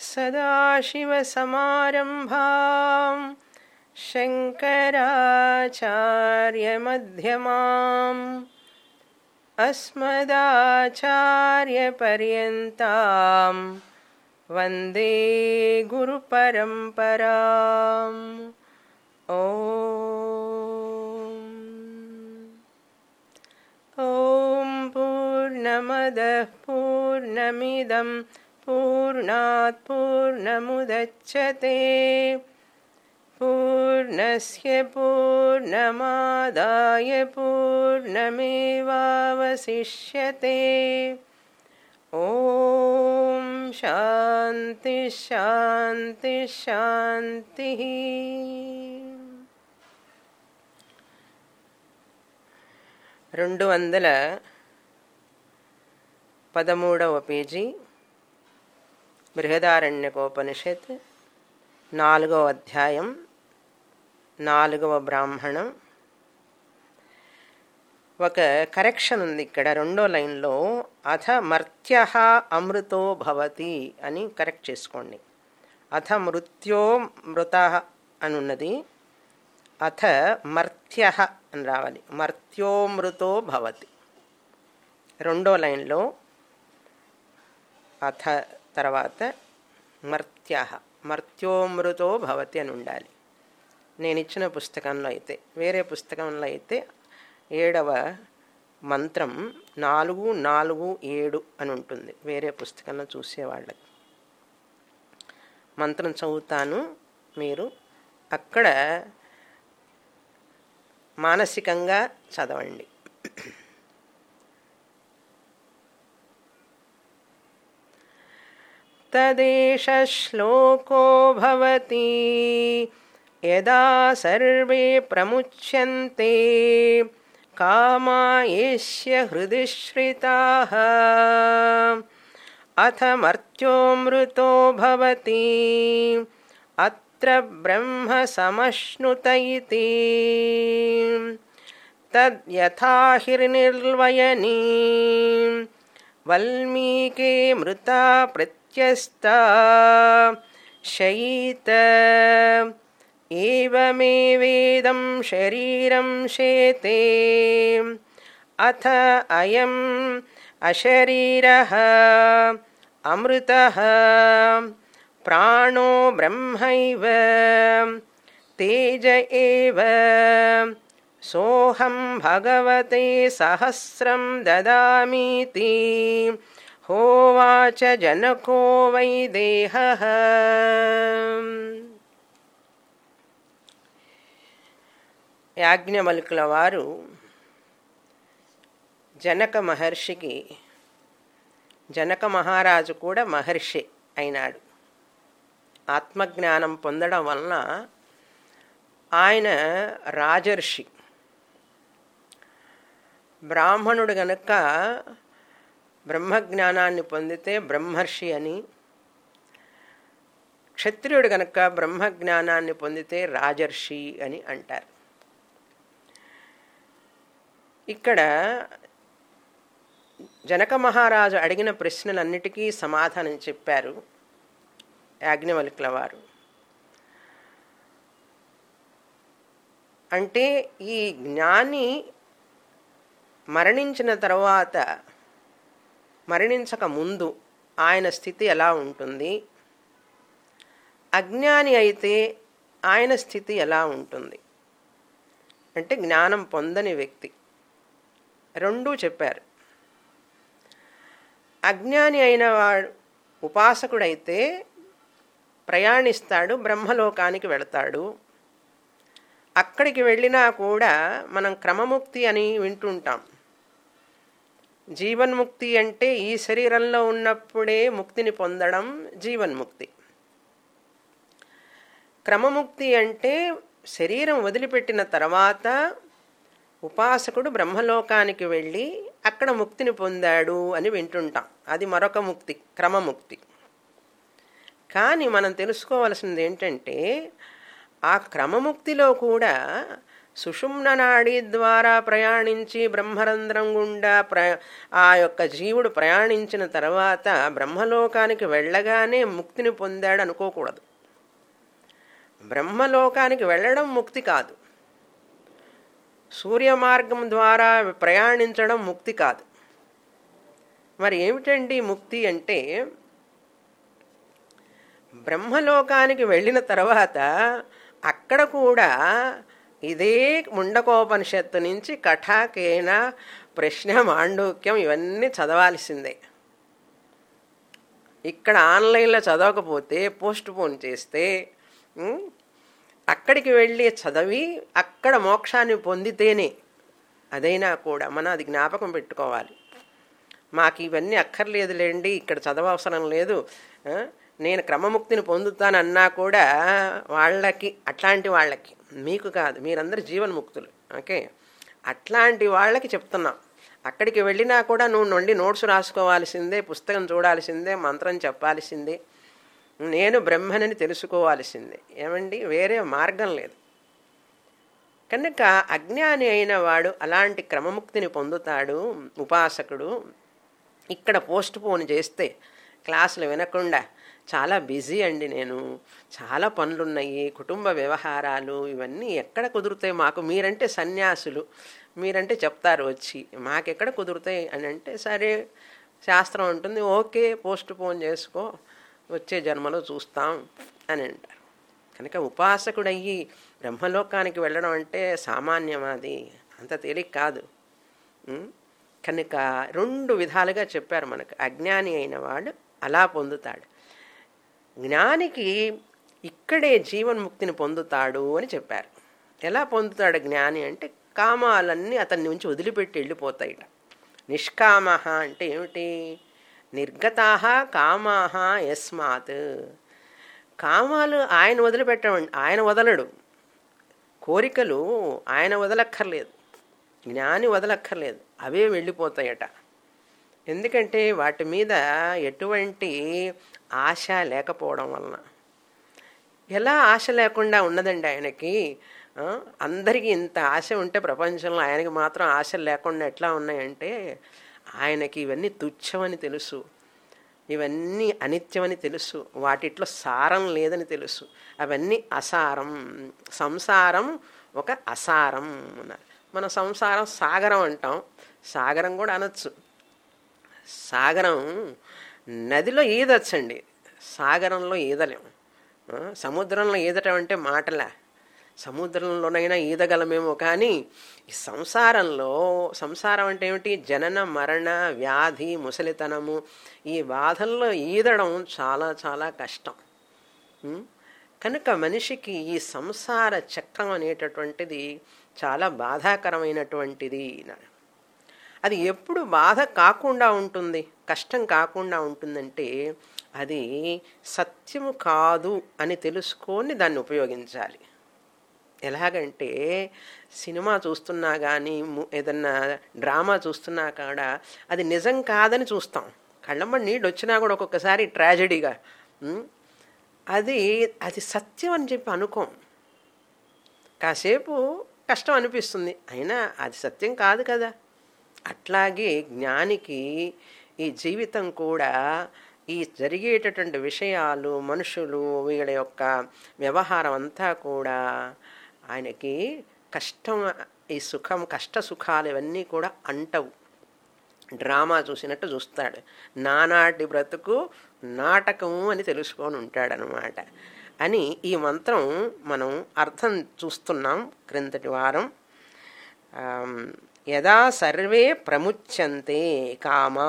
सदाशिवसमारम्भां शङ्कराचार्यमध्यमाम् अस्मदाचार्यपर्यन्तां वन्दे गुरुपरम्पराम् ॐ ॐ पूर्णमदः पूर्णमिदं पूर्णात् पूर्णमुदच्छते पूर्णस्य पूर्णमादाय पूर्णमेवावशिष्यते ॐ शान्ति शान्ति शान्तिः రెండు వందల పదమూడవ పేజీ బృహదారణ్యకోపనిషత్ నాలుగవ అధ్యాయం నాలుగవ బ్రాహ్మణం ఒక కరెక్షన్ ఉంది ఇక్కడ రెండో లైన్లో అథ మర్త్య అమృతో భవతి అని కరెక్ట్ చేసుకోండి అథ మృత్యో మృత అని ఉన్నది అథ మర్త్య అని రావాలి మర్త్యోమృతో భవతి రెండో లైన్లో అథ తర్వాత మర్త్య మర్త్యోమృతో భవతి అని ఉండాలి నేను ఇచ్చిన పుస్తకంలో అయితే వేరే పుస్తకంలో అయితే ఏడవ మంత్రం నాలుగు నాలుగు ఏడు అని ఉంటుంది వేరే పుస్తకంలో చూసేవాళ్ళకి మంత్రం చదువుతాను మీరు అక్కడ మానసికంగా చదవండి తదేష శ్లోకో భవతి యదా సర్వే ప్రముచ్యంతే కామాయేష్య హృది శ్రితాః అథ మర్త్యోమృతో భవతి అత్ర బ్రహ్మ సమశ్నుత ఇతి తద్యథాహిర్నిర్వయనీ వల్మీకే మృతా ప్రత్యస్తా శయీత ఏవమేవేదం శరీరం శేతే అథ అయం అశరీరः అమృతः ప్రాణో బ్రహ్మైవ తేజ ఏవ సోహం భగవతే సహస్రం దదామీతి హోవాచ జనకో వై దేహ యాజ్ఞవల్కుల వారు జనక మహర్షికి జనక మహారాజు కూడా మహర్షి అయినాడు ఆత్మజ్ఞానం పొందడం వలన ఆయన రాజర్షి బ్రాహ్మణుడు గనక బ్రహ్మజ్ఞానాన్ని పొందితే బ్రహ్మర్షి అని క్షత్రియుడు గనక బ్రహ్మజ్ఞానాన్ని పొందితే రాజర్షి అని అంటారు ఇక్కడ జనక మహారాజు అడిగిన ప్రశ్నలన్నిటికీ సమాధానం చెప్పారు యాజ్ఞవల్కుల వారు అంటే ఈ జ్ఞాని మరణించిన తర్వాత మరణించక ముందు ఆయన స్థితి ఎలా ఉంటుంది అజ్ఞాని అయితే ఆయన స్థితి ఎలా ఉంటుంది అంటే జ్ఞానం పొందని వ్యక్తి రెండూ చెప్పారు అజ్ఞాని అయిన వాడు ఉపాసకుడైతే ప్రయాణిస్తాడు బ్రహ్మలోకానికి వెళతాడు అక్కడికి వెళ్ళినా కూడా మనం క్రమముక్తి అని వింటుంటాం జీవన్ముక్తి అంటే ఈ శరీరంలో ఉన్నప్పుడే ముక్తిని పొందడం జీవన్ముక్తి క్రమముక్తి అంటే శరీరం వదిలిపెట్టిన తర్వాత ఉపాసకుడు బ్రహ్మలోకానికి వెళ్ళి అక్కడ ముక్తిని పొందాడు అని వింటుంటాం అది మరొక ముక్తి క్రమముక్తి కానీ మనం తెలుసుకోవలసింది ఏంటంటే ఆ క్రమముక్తిలో కూడా సుషుమ్న నాడి ద్వారా ప్రయాణించి బ్రహ్మరంధ్రం గుండా ప్ర ఆ యొక్క జీవుడు ప్రయాణించిన తర్వాత బ్రహ్మలోకానికి వెళ్ళగానే ముక్తిని పొందాడు అనుకోకూడదు బ్రహ్మలోకానికి వెళ్ళడం ముక్తి కాదు సూర్య మార్గం ద్వారా ప్రయాణించడం ముక్తి కాదు మరి ఏమిటండి ముక్తి అంటే బ్రహ్మలోకానికి వెళ్ళిన తర్వాత అక్కడ కూడా ఇదే ముండకోపనిషత్తు నుంచి కఠాకేన ప్రశ్న మాండూక్యం ఇవన్నీ చదవాల్సిందే ఇక్కడ ఆన్లైన్లో చదవకపోతే పోస్ట్ పోన్ చేస్తే ఉమ్, అక్కడికి వెళ్ళి చదివి అక్కడ మోక్షాన్ని పొందితేనే అదైనా కూడా మనం అది జ్ఞాపకం పెట్టుకోవాలి మాకు ఇవన్నీ అక్కర్లేదులేండి ఇక్కడ చదవవసరం లేదు ఆ, నేను క్రమముక్తిని పొందుతానన్నా కూడా వాళ్ళకి అట్లాంటి వాళ్ళకి మీకు కాదు మీరందరూ జీవన్ముక్తులు ఓకే అట్లాంటి వాళ్ళకి చెప్తున్నాం అక్కడికి వెళ్ళినా కూడా నువ్వు నుండి నోట్స్ రాసుకోవాల్సిందే పుస్తకం చూడాల్సిందే మంత్రం చెప్పాల్సిందే నేను బ్రహ్మనని తెలుసుకోవాల్సిందే ఏమండి వేరే మార్గం లేదు కనుక అజ్ఞాని అయిన వాడు అలాంటి క్రమముక్తిని పొందుతాడు ఉపాసకుడు ఇక్కడ పోస్ట్ పోన్ చేస్తే క్లాసులు వినకుండా చాలా బిజీ అండి నేను చాలా పనులున్నాయి కుటుంబ వ్యవహారాలు ఇవన్నీ ఎక్కడ కుదురుతాయి మాకు మీరంటే సన్యాసులు మీరంటే చెప్తారు వచ్చి మాకెక్కడ కుదురుతాయి అని అంటే సరే శాస్త్రం ఉంటుంది ఓకే పోస్ట్ పోన్ చేసుకో వచ్చే జన్మలో చూస్తాం అని అంటారు కనుక ఉపాసకుడయ్యి బ్రహ్మలోకానికి వెళ్ళడం అంటే సామాన్యం అది అంత తేలిక కాదు ఉం? కనుక రెండు విధాలుగా చెప్పారు మనకు అజ్ఞాని అయిన వాడు అలా పొందుతాడు జ్ఞానికి ఇక్కడే జీవన్ముక్తిని పొందుతాడు అని చెప్పారు ఎలా పొందుతాడు జ్ఞాని అంటే కామాలన్నీ అతని నుంచి వదిలిపెట్టి వెళ్ళిపోతాయిట నిష్కామ అంటే ఏమిటి నిర్గతాహ కామాహ యస్మాత్ కామాలు ఆయన వదిలిపెట్టమండి ఆయన వదలడు కోరికలు ఆయన వదలక్కర్లేదు జ్ఞాని వదలక్కర్లేదు అవే వెళ్ళిపోతాయట ఎందుకంటే వాటి మీద ఎటువంటి ఆశ లేకపోవడం వలన ఎలా ఆశ లేకుండా ఉన్నదండి ఆయనకి ఆ, అందరికీ ఇంత ఆశ ఉంటే ప్రపంచంలో ఆయనకి మాత్రం ఆశ లేకుండా ఎట్లా ఉన్నాయంటే ఆయనకి ఇవన్నీ తుచ్చమని తెలుసు ఇవన్నీ అనిత్యమని తెలుసు వాటిట్లో సారం లేదని తెలుసు అవన్నీ అసారం సంసారం ఒక అసారం అన్నారు మన సంసారం సాగరం అంటాం సాగరం కూడా అనొచ్చు సాగరం నదిలో ఈదొచ్చండి సాగరంలో ఈదలేం ఆ, సముద్రంలో ఈదటం అంటే మాటలా సముద్రంలోనైనా ఈదగలమేమో కానీ ఈ సంసారంలో సంసారం అంటే ఏమిటి జనన మరణ వ్యాధి ముసలితనము ఈ బాధల్లో ఈదడం చాలా చాలా కష్టం ఉం? కనుక మనిషికి ఈ సంసార చక్రం అనేటటువంటిది చాలా బాధాకరమైనటువంటిది అన్నాడు. అది ఎప్పుడు బాధ కాకుండా ఉంటుంది కష్టం కాకుండా ఉంటుందంటే అది సత్యము కాదు అని తెలుసుకొని దాన్ని ఉపయోగించాలి ఎలాగంటే సినిమా చూస్తున్నా కానీ ఏదన్నా డ్రామా చూస్తున్నా కూడా అది నిజం కాదని చూస్తాం కళ్ళమ్మ నీళ్ళు వచ్చినా కూడా ఒక్కొక్కసారి ట్రాజడీగా ఉం? అది అది సత్యం అని చెప్పి అనుకోం కాసేపు కష్టం అనిపిస్తుంది అయినా అది సత్యం కాదు కదా అట్లాగే జ్ఞానికి ఈ జీవితం కూడా ఈ జరిగేటటువంటి విషయాలు మనుషులు వీళ్ళ యొక్క వ్యవహారం అంతా కూడా ఆయనకి కష్టం ఈ సుఖం కష్ట సుఖాలు ఇవన్నీ కూడా అంటవు డ్రామా చూసినట్టు చూస్తాడు నానాటి బ్రతుకు నాటకము అని తెలుసుకొని ఉంటాడనమాట అని ఈ మంత్రం మనం అర్థం చూస్తున్నాం క్రిందటి వారం ఆమ్, యదా సర్వే ప్రముచ్యంతే కామా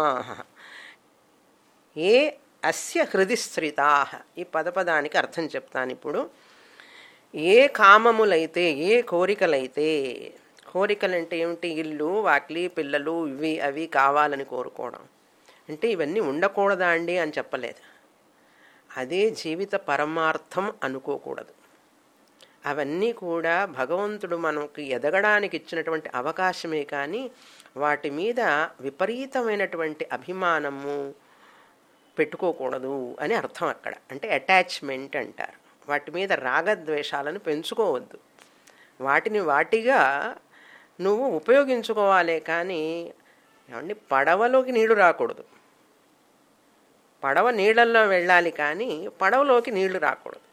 ఏ అస్య హృది స్థితా ఈ పదపదానికి అర్థం చెప్తాను ఇప్పుడు ఏ కామములైతే ఏ కోరికలైతే కోరికలంటే ఏమిటి ఇల్లు వాకిలి పిల్లలు ఇవి అవి కావాలని కోరుకోవడం అంటే ఇవన్నీ ఉండకూడదా అండి అని చెప్పలేదు అదే జీవిత పరమార్థం అనుకోకూడదు అవన్నీ కూడా భగవంతుడు మనకి ఎదగడానికి ఇచ్చినటువంటి అవకాశమే కానీ వాటి మీద విపరీతమైనటువంటి అభిమానము పెట్టుకోకూడదు అని అర్థం అక్కడ అంటే అటాచ్మెంట్ అంటారు వాటి మీద రాగద్వేషాలను పెంచుకోవద్దు వాటిని వాటిగా నువ్వు ఉపయోగించుకోవాలే కానీ ఏమండి పడవలోకి నీళ్లు రాకూడదు పడవ నీళ్ళల్లో వెళ్ళాలి కానీ పడవలోకి నీళ్లు రాకూడదు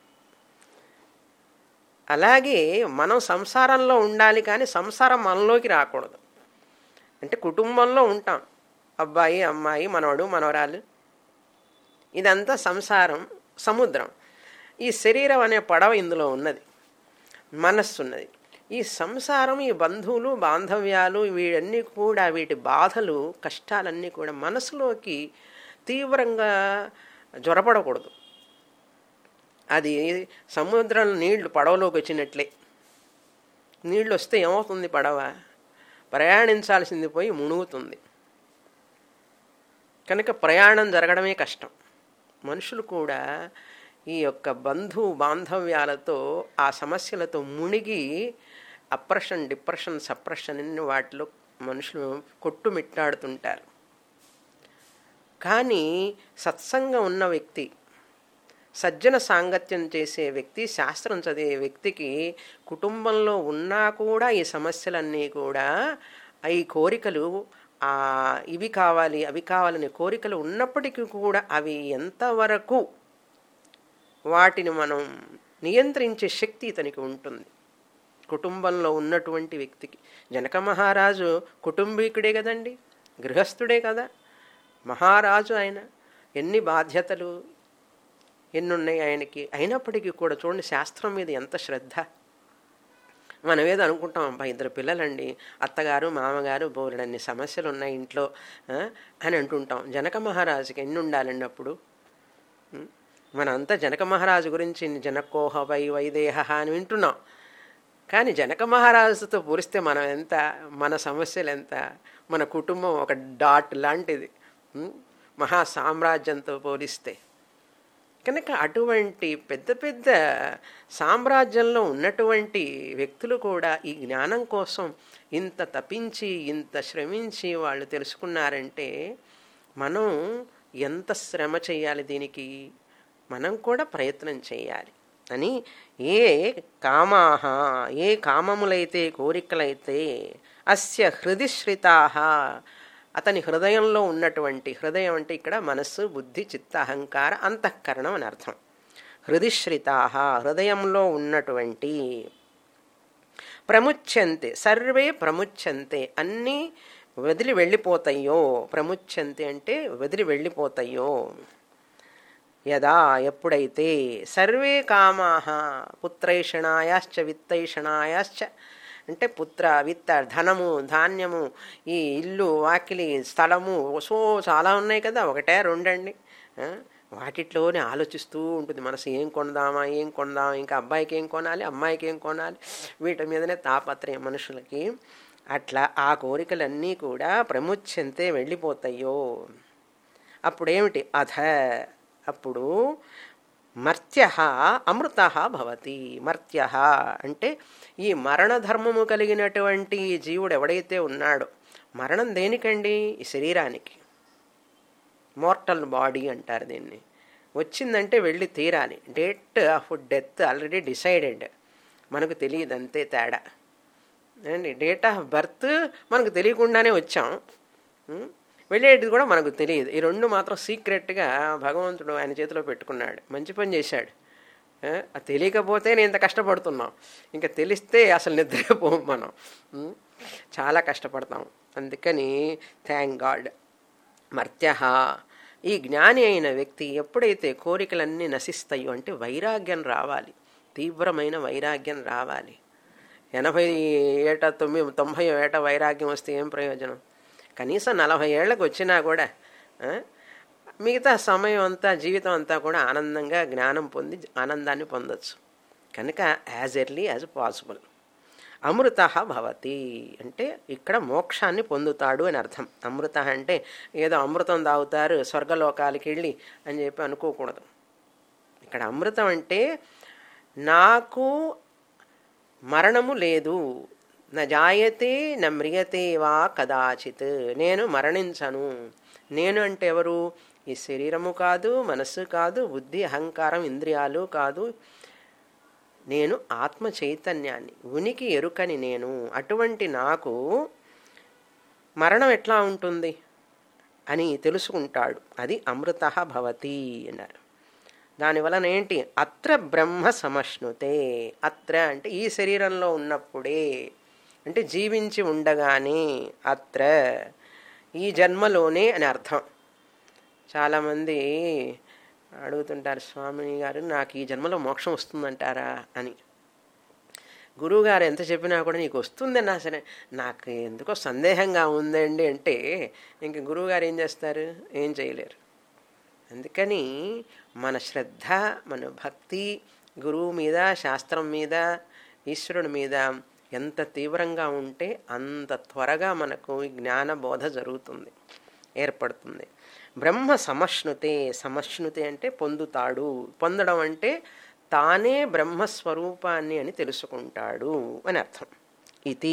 అలాగే మనం సంసారంలో ఉండాలి కానీ సంసారం మనలోకి రాకూడదు అంటే కుటుంబంలో ఉంటాం అబ్బాయి అమ్మాయి మనవడు మనవరాలు ఇదంతా సంసారం సముద్రం ఈ శరీరం అనే పడవ ఇందులో ఉన్నది మనస్సు ఉన్నది ఈ సంసారం ఈ బంధువులు బాంధవ్యాలు వీడన్నీ కూడా వీటి బాధలు కష్టాలన్నీ కూడా మనసులోకి తీవ్రంగా జ్వరపడకూడదు అది సముద్రం నీళ్లు పడవలోకి వచ్చినట్లే నీళ్ళు వస్తే ఏమవుతుంది పడవ ప్రయాణించాల్సింది పోయి మునుగుతుంది కనుక ప్రయాణం జరగడమే కష్టం మనుషులు కూడా ఈ యొక్క బంధు బాంధవ్యాలతో ఆ సమస్యలతో మునిగి అప్రెషన్ డిప్రెషన్ సప్రెషన్ అన్ని వాటిలో మనుషులు కొట్టుమిట్టాడుతుంటారు కానీ సత్సంగం ఉన్న వ్యక్తి సజ్జన సాంగత్యం చేసే వ్యక్తి శాస్త్రం చదివే వ్యక్తికి కుటుంబంలో ఉన్నా కూడా ఈ సమస్యలన్నీ కూడా ఈ కోరికలు ఆ ఇవి కావాలి అవి కావాలనే కోరికలు ఉన్నప్పటికీ కూడా అవి ఎంతవరకు వాటిని మనం నియంత్రించే శక్తి ఇతనికి ఉంటుంది కుటుంబంలో ఉన్నటువంటి వ్యక్తికి జనక మహారాజు కుటుంబీకుడే కదండి గృహస్థుడే కదా మహారాజు ఆయన ఎన్ని బాధ్యతలు ఎన్నున్నాయి ఆయనకి అయినప్పటికీ కూడా చూడండి శాస్త్రం మీద ఎంత శ్రద్ధ మనం ఏదో అనుకుంటాం అబ్బా ఇద్దరు పిల్లలండి అత్తగారు మామగారు బోలెడన్ని సమస్యలు ఉన్నాయి ఇంట్లో అని అంటుంటాం జనక మహారాజుకి ఎన్ని ఉండాలండి అప్పుడు మనంతా జనక మహారాజు గురించి జనకోహ వై వైదేహ అని వింటున్నాం కానీ జనక మహారాజుతో పోలిస్తే మనం ఎంత మన సమస్యలు ఎంత మన కుటుంబం ఒక డాట్ లాంటిది మహా సామ్రాజ్యంతో పోలిస్తే కనుక అటువంటి పెద్ద పెద్ద సామ్రాజ్యంలో ఉన్నటువంటి వ్యక్తులు కూడా ఈ జ్ఞానం కోసం ఇంత తపించి ఇంత శ్రమించి వాళ్ళు తెలుసుకున్నారంటే మనం ఎంత శ్రమ చేయాలి దీనికి మనం కూడా ప్రయత్నం చేయాలి అని ఏ కామాహ ఏ కామములైతే కోరికలైతే అస్య హృదిశ్రితా అతని హృదయంలో ఉన్నటువంటి హృదయం అంటే ఇక్కడ మనస్సు బుద్ధి చిత్త అహంకార అంతఃకరణం అని అర్థం హృదిశ్రితా హృదయంలో ఉన్నటువంటి ప్రముచ్యంతే సర్వే ప్రముచ్యంతే అన్నీ వదిలి వెళ్ళిపోతాయో ప్రముచ్యంతే అంటే వదిలి వెళ్ళిపోతాయో యదా ఎప్పుడైతే సర్వే కామాహ పుత్రైషణాయాశ్చ విత్తైషణాయాశ్చ అంటే పుత్ర విత్త ధనము ధాన్యము ఈ ఇల్లు వాకిలి స్థలము సో చాలా ఉన్నాయి కదా ఒకటే రెండండి వాటిట్లోనే ఆలోచిస్తూ ఉంటుంది మనసు ఏం కొనదామా ఏం కొందామా ఇంకా అబ్బాయికి ఏం కొనాలి అమ్మాయికి ఏం కొనాలి వీటి మీదనే తాపత్రయం మనుషులకి అట్లా ఆ కోరికలన్నీ కూడా ప్రముచ్యంతే వెళ్ళిపోతాయో అప్పుడేమిటి అధ అప్పుడు మర్త్య అమృత భవతి మర్త్య అంటే ఈ మరణధర్మము కలిగినటువంటి జీవుడు ఎవడైతే ఉన్నాడో మరణం దేనికండి ఈ శరీరానికి మోర్టల్ బాడీ అంటారు దీన్ని వచ్చిందంటే వెళ్ళి తీరాలి date of death already decided మనకు తెలియదు అంతే తేడా అండి డేట్ ఆఫ్ బర్త్ మనకు తెలియకుండానే వచ్చాం వెళ్ళేది కూడా మనకు తెలియదు ఈ రెండు మాత్రం సీక్రెట్గా భగవంతుడు ఆయన చేతిలో పెట్టుకున్నాడు మంచి పని చేశాడు అది తెలియకపోతే నేను ఇంత కష్టపడుతున్నాం ఇంకా తెలిస్తే అసలు నిద్రపోం మనం చాలా కష్టపడతాం అందుకని థ్యాంక్ గాడ్ మర్త్య ఈ జ్ఞాని అయిన వ్యక్తి ఎప్పుడైతే కోరికలన్నీ నశిస్తాయో అంటే వైరాగ్యం రావాలి తీవ్రమైన వైరాగ్యం రావాలి ఎనభై ఏట తొమ్మిది తొంభై ఏట వైరాగ్యం వస్తే ఏం ప్రయోజనం కనీసం నలభై ఏళ్ళకి వచ్చినా కూడా మిగతా సమయం అంతా జీవితం అంతా కూడా ఆనందంగా జ్ఞానం పొంది ఆనందాన్ని పొందొచ్చు కనుక యాజ్ ఎర్లీ యాజ్ పాసిబుల్ అమృత భవతి అంటే ఇక్కడ మోక్షాన్ని పొందుతాడు అని అర్థం అమృత అంటే ఏదో అమృతం తాగుతారు స్వర్గలోకాలకి వెళ్ళి అని చెప్పి అనుకోకూడదు ఇక్కడ అమృతం అంటే నాకు మరణము లేదు న జాయతే న మ్రియతే వా కదాచిత్ నేను మరణించను నేను అంటే ఎవరు ఈ శరీరము కాదు మనస్సు కాదు బుద్ధి అహంకారం ఇంద్రియాలు కాదు నేను ఆత్మ చైతన్యాన్ని ఉనికి ఎరుకని నేను అటువంటి నాకు మరణం ఎట్లా ఉంటుంది అని తెలుసుకుంటాడు అది అమృత భవతి అన్నారు దానివలన ఏంటి అత్ర బ్రహ్మ సమష్ణుతే అత్ర అంటే ఈ శరీరంలో ఉన్నప్పుడే అంటే జీవించి ఉండగానే అత్ర ఈ జన్మలోనే అని అర్థం చాలామంది అడుగుతుంటారు స్వామి గారు నాకు ఈ జన్మలో మోక్షం వస్తుందంటారా అని గురువుగారు ఎంత చెప్పినా కూడా నీకు వస్తుందన్నా సరే నాకు ఎందుకో సందేహంగా ఉందండి అంటే ఇంక గురువుగారు ఏం చేస్తారు ఏం చేయలేరు అందుకని మన శ్రద్ధ మన భక్తి గురువు మీద శాస్త్రం మీద ఈశ్వరుడి మీద ఎంత తీవ్రంగా ఉంటే అంత త్వరగా మనకు జ్ఞాన బోధ జరుగుతుంది ఏర్పడుతుంది బ్రహ్మ సమష్ణుతే సమష్ణుతే అంటే పొందుతాడు పొందడం అంటే తానే బ్రహ్మస్వరూపాన్ని అని తెలుసుకుంటాడు అని అర్థం ఇది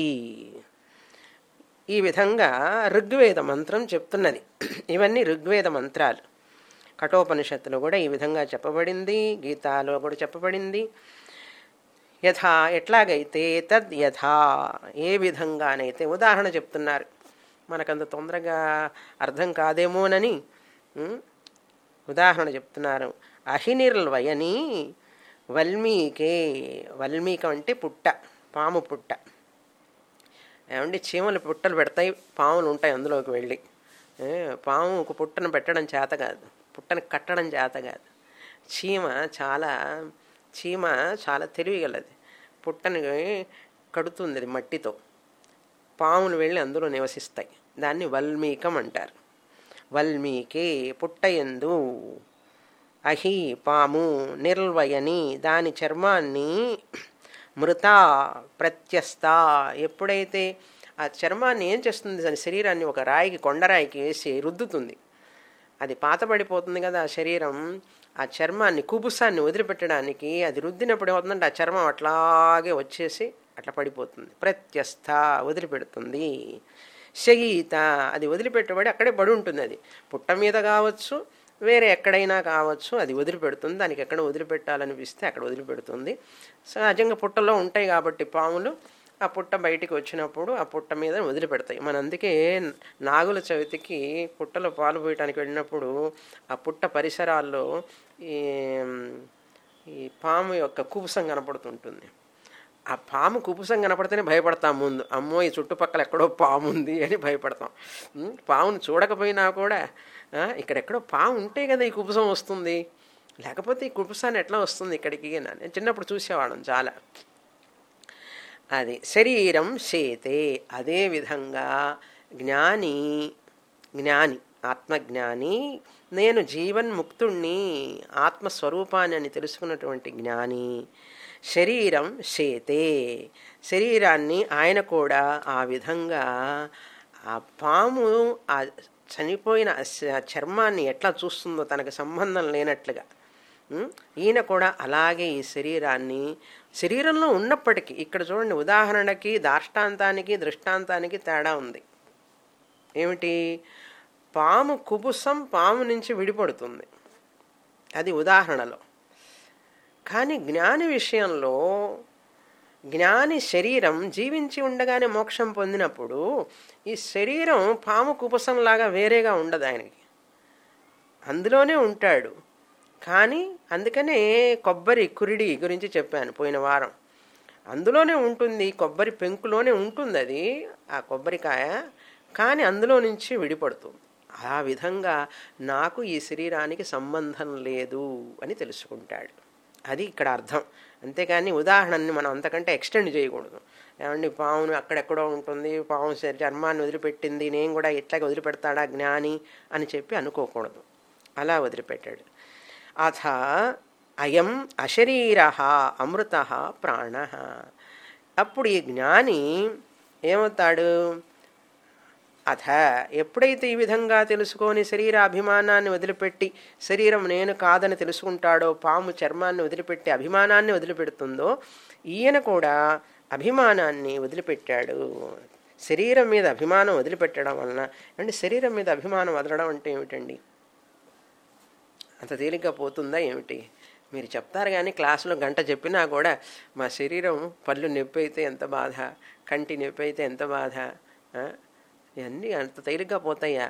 ఈ విధంగా ఋగ్వేద మంత్రం చెప్తున్నది ఇవన్నీ ఋగ్వేద మంత్రాలు కఠోపనిషత్తులో కూడా ఈ విధంగా చెప్పబడింది గీతాలో కూడా చెప్పబడింది యథా ఎట్లాగైతే తద్ యథా ఏ విధంగానైతే ఉదాహరణ చెప్తున్నారు మనకంత తొందరగా అర్థం కాదేమోనని ఉమ్, ఉదాహరణ చెప్తున్నారు అహినిర్వయని వల్మీకే వల్మీకం అంటే పుట్ట పాము పుట్ట ఏమండి చీమలు పుట్టలు పెడతాయి పాములు ఉంటాయి అందులోకి వెళ్ళి ఏ, పాము ఒక పుట్టను పెట్టడం చేత కాదు పుట్టను కట్టడం చేత కాదు చీమ చాలా చీమ చాలా తెలివిగలది పుట్టని కడుతుంది అది మట్టితో పాములు వెళ్ళి అందులో నివసిస్తాయి దాన్ని వల్మీకం అంటారు వల్మీకే పుట్టయందు అహి పాము నిర్వయని దాని చర్మాన్ని మృత ప్రత్యస్త ఎప్పుడైతే ఆ చర్మాన్ని ఏం చేస్తుంది దాని శరీరాన్ని ఒక రాయికి కొండరాయికి వేసి రుద్దుతుంది అది పాతబడిపోతుంది కదా ఆ శరీరం ఆ చర్మాన్ని కుబుసాన్ని వదిలిపెట్టడానికి అది రుద్దినప్పుడు ఏమవుతుందంటే ఆ చర్మం అట్లాగే వచ్చేసి అట్లా పడిపోతుంది ప్రత్యస్థ వదిలిపెడుతుంది శయీత అది వదిలిపెట్టబడి అక్కడే పడి ఉంటుంది అది పుట్ట మీద కావచ్చు వేరే ఎక్కడైనా కావచ్చు అది వదిలిపెడుతుంది దానికి ఎక్కడ వదిలిపెట్టాలనిపిస్తే అక్కడ వదిలిపెడుతుంది సహజంగా పుట్టలో ఉంటాయి కాబట్టి పాములు ఆ పుట్ట బయటికి వచ్చినప్పుడు ఆ పుట్ట మీద వదిలిపెడతాయి మన అందుకే నాగుల చవితికి పుట్టలో పాలు పోయటానికి వెళ్ళినప్పుడు ఆ పుట్ట పరిసరాల్లో ఈ ఈ పాము యొక్క కుబుసం కనపడుతుంటుంది ఆ పాము కుబుసం కనపడితేనే భయపడతాం ముందు అమ్మో ఈ చుట్టుపక్కల ఎక్కడో పాము ఉంది అని భయపడతాం ఉం? పామును చూడకపోయినా కూడా ఆ, ఇక్కడెక్కడో పాము ఉంటే కదా ఈ కుబుసం వస్తుంది లేకపోతే ఈ కుబుసాన్ని ఎట్లా వస్తుంది ఇక్కడికి అని నేను చిన్నప్పుడు చూసేవాళ్ళం చాలా అది శరీరం చేతే అదే విధంగా జ్ఞాని జ్ఞాని ఆత్మజ్ఞాని నేను జీవన్ముక్తుణ్ణి ఆత్మస్వరూపాన్ని అని తెలుసుకున్నటువంటి జ్ఞాని శరీరం చేతే శరీరాన్ని ఆయన కూడా ఆ విధంగా ఆ పాము ఆ చనిపోయిన ఆ శ- చర్మాన్ని ఎట్లా చూస్తుందో తనకు సంబంధం లేనట్లుగా ఉం? ఈయన కూడా అలాగే ఈ శరీరాన్ని శరీరంలో ఉన్నప్పటికీ ఇక్కడ చూడండి ఉదాహరణకి దాష్టాంతానికి దృష్టాంతానికి తేడా ఉంది ఏమిటి పాము కుబుసం పాము నుంచి విడిపడుతుంది అది ఉదాహరణలో కానీ జ్ఞాని విషయంలో జ్ఞాని శరీరం జీవించి ఉండగానే మోక్షం పొందినప్పుడు ఈ శరీరం పాము కుపసంలాగా వేరేగా ఉండదు ఆయనకి అందులోనే ఉంటాడు కానీ అందుకనే కొబ్బరి కురిడి గురించి చెప్పాను పోయిన వారం అందులోనే ఉంటుంది కొబ్బరి పెంకులోనే ఉంటుంది అది ఆ కొబ్బరికాయ కానీ అందులో నుంచి విడిపడుతుంది ఆ విధంగా నాకు ఈ శరీరానికి సంబంధం లేదు అని తెలుసుకుంటాడు అది ఇక్కడ అర్థం అంతేకాని ఉదాహరణని మనం అంతకంటే ఎక్స్టెండ్ చేయకూడదు ఏమండి పావును అక్కడెక్కడో ఉంటుంది పాము శరీ- చర్మాన్ని వదిలిపెట్టింది నేను కూడా ఇట్లాగే వదిలిపెడతాడా జ్ఞాని అని చెప్పి అనుకోకూడదు అలా వదిలిపెట్టాడు అథ అయం అశరీర అమృత ప్రాణ అప్పుడు ఈ జ్ఞాని ఏమవుతాడు అథ ఎప్పుడైతే ఈ విధంగా తెలుసుకొని శరీర అభిమానాన్ని వదిలిపెట్టి శరీరం నేను కాదని తెలుసుకుంటాడో పాము చర్మాన్ని వదిలిపెట్టి అభిమానాన్ని వదిలిపెడుతుందో ఈయన కూడా అభిమానాన్ని వదిలిపెట్టాడు శరీరం మీద అభిమానం వదిలిపెట్టడం వలన అంటే శరీరం మీద అభిమానం వదలడం అంటే ఏమిటండి అంత తేలిగ్గా పోతుందా ఏమిటి మీరు చెప్తారు కానీ క్లాసులో గంట చెప్పినా కూడా మా శరీరం పళ్ళు నొప్పి అయితే ఎంత బాధ కంటి నొప్పి అయితే ఎంత బాధ ఆ? ఇవన్నీ అంత తేలిగ్గా పోతాయా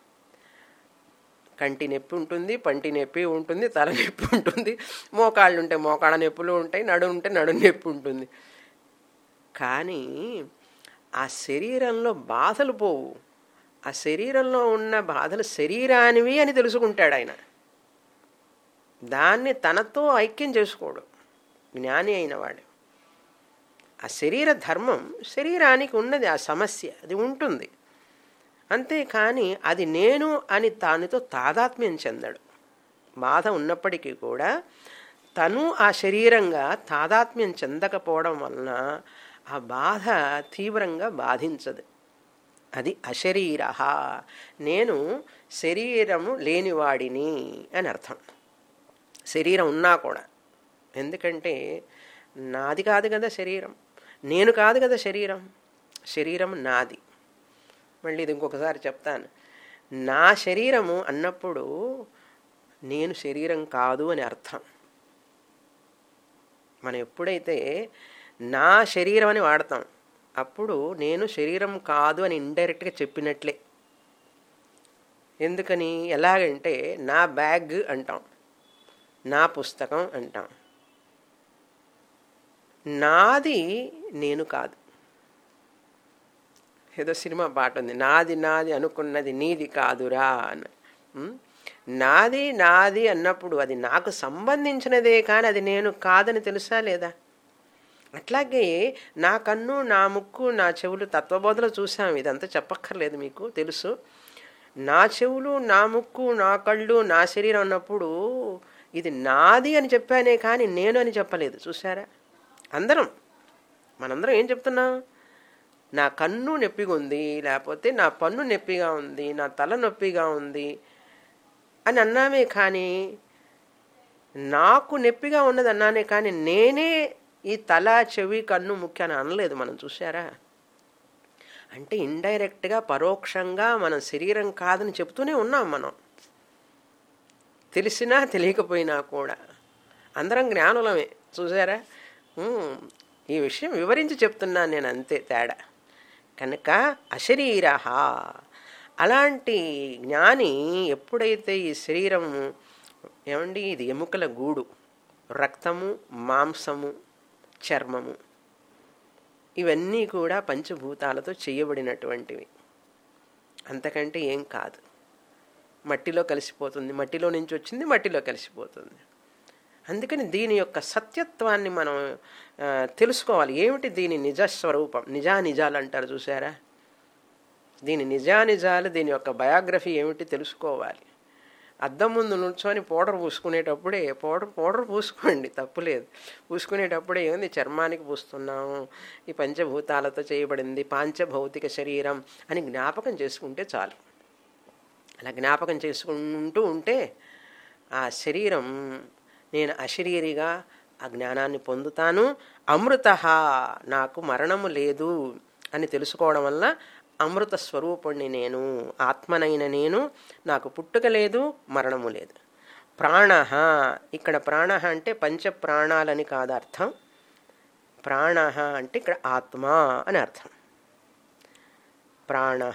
కంటి నొప్పి ఉంటుంది పంటి నొప్పి ఉంటుంది తల నొప్పి ఉంటుంది మోకాళ్ళు ఉంటాయి మోకాళ్ళ నొప్పులు ఉంటాయి నడు ఉంటే నడు నొప్పి ఉంటుంది కానీ ఆ శరీరంలో బాధలు పోవు ఆ శరీరంలో ఉన్న బాధలు శరీరానివి అని తెలుసుకుంటాడు ఆయన దాన్ని తనతో ఐక్యం చేసుకోడు జ్ఞాని అయిన వాడు ఆ శరీర ధర్మం శరీరానికి ఉన్నది ఆ సమస్య అది ఉంటుంది అంతేకాని అది నేను అని దానితో తాదాత్మ్యం చెందడు బాధ ఉన్నప్పటికీ కూడా తను ఆ శరీరంగా తాదాత్మ్యం చెందకపోవడం వలన ఆ బాధ తీవ్రంగా బాధించదు అది అశరీర నేను శరీరము లేనివాడిని అని అర్థం శరీరం ఉన్నా కూడా ఎందుకంటే నాది కాదు కదా శరీరం నేను కాదు కదా శరీరం శరీరం నాది మళ్ళీ ఇది ఇంకొకసారి చెప్తాను నా శరీరము అన్నప్పుడు నేను శరీరం కాదు అని అర్థం మనం ఎప్పుడైతే నా శరీరం అని వాడతాం అప్పుడు నేను శరీరం కాదు అని ఇండైరెక్ట్గా చెప్పినట్లే ఎందుకని ఎలాగంటే నా బ్యాగ్ అంటాం నా పుస్తకం అంటాం నాది నేను కాదు ఏదో సినిమా పాట ఉంది నాది నాది అనుకున్నది నీది కాదురా అని ఉం? నాది నాది అన్నప్పుడు అది నాకు సంబంధించినదే కానీ అది నేను కాదని తెలుసా లేదా అట్లాగే నా కన్ను నా ముక్కు నా చెవులు తత్వబోధలో చూసాం ఇదంతా చెప్పక్కర్లేదు మీకు తెలుసు నా చెవులు నా ముక్కు నా కళ్ళు నా శరీరం అన్నప్పుడు ఇది నాది అని చెప్పానే కానీ నేను అని చెప్పలేదు చూసారా అందరం మనందరం ఏం చెప్తున్నాం నా కన్ను నొప్పిగా ఉంది లేకపోతే నా పన్ను నొప్పిగా ఉంది నా తల నొప్పిగా ఉంది అని అన్నామే కానీ నాకు నొప్పిగా ఉన్నది అన్నానే కానీ నేనే ఈ తల చెవి కన్ను ముఖ్య అని అనలేదు మనం చూసారా అంటే ఇండైరెక్ట్గా పరోక్షంగా మనం శరీరం కాదని చెప్తూనే ఉన్నాం మనం తెలిసినా తెలియకపోయినా కూడా అందరం జ్ఞానులమే చూసారా ఉమ్, ఈ విషయం వివరించి చెప్తున్నాను నేను అంతే తేడా కనుక అశరీర అలాంటి జ్ఞాని ఎప్పుడైతే ఈ శరీరం ఏమండి ఇది ఎముకల గూడు రక్తము మాంసము చర్మము ఇవన్నీ కూడా పంచభూతాలతో చేయబడినటువంటివి అంతకంటే ఏం కాదు మట్టిలో కలిసిపోతుంది మట్టిలో నుంచి వచ్చింది మట్టిలో కలిసిపోతుంది అందుకని దీని యొక్క సత్యత్వాన్ని మనం ఆ, తెలుసుకోవాలి ఏమిటి దీని నిజస్వరూపం నిజానిజాలు అంటారు చూసారా దీని నిజానిజాలు దీని యొక్క బయోగ్రఫీ ఏమిటి తెలుసుకోవాలి అద్దం ముందు నుంచొని పౌడర్ పూసుకునేటప్పుడే పౌడర్ పౌడర్ పూసుకోండి తప్పులేదు పూసుకునేటప్పుడే ఏంది చర్మానికి పూస్తున్నాము ఈ పంచభూతాలతో చేయబడింది పాంచభౌతిక శరీరం అని జ్ఞాపకం చేసుకుంటే చాలు అలా జ్ఞాపకం చేసుకుంటూ ఉంటే ఆ శరీరం నేను అశరీరిగా ఆ జ్ఞానాన్ని పొందుతాను అమృత నాకు మరణము లేదు అని తెలుసుకోవడం వల్ల అమృత స్వరూపుణ్ణి నేను ఆత్మనైన నేను నాకు పుట్టుక లేదు మరణము లేదు ప్రాణ ఇక్కడ ప్రాణ అంటే పంచ ప్రాణాలని కాదు అర్థం ప్రాణ అంటే ఇక్కడ ఆత్మ అని అర్థం ప్రాణ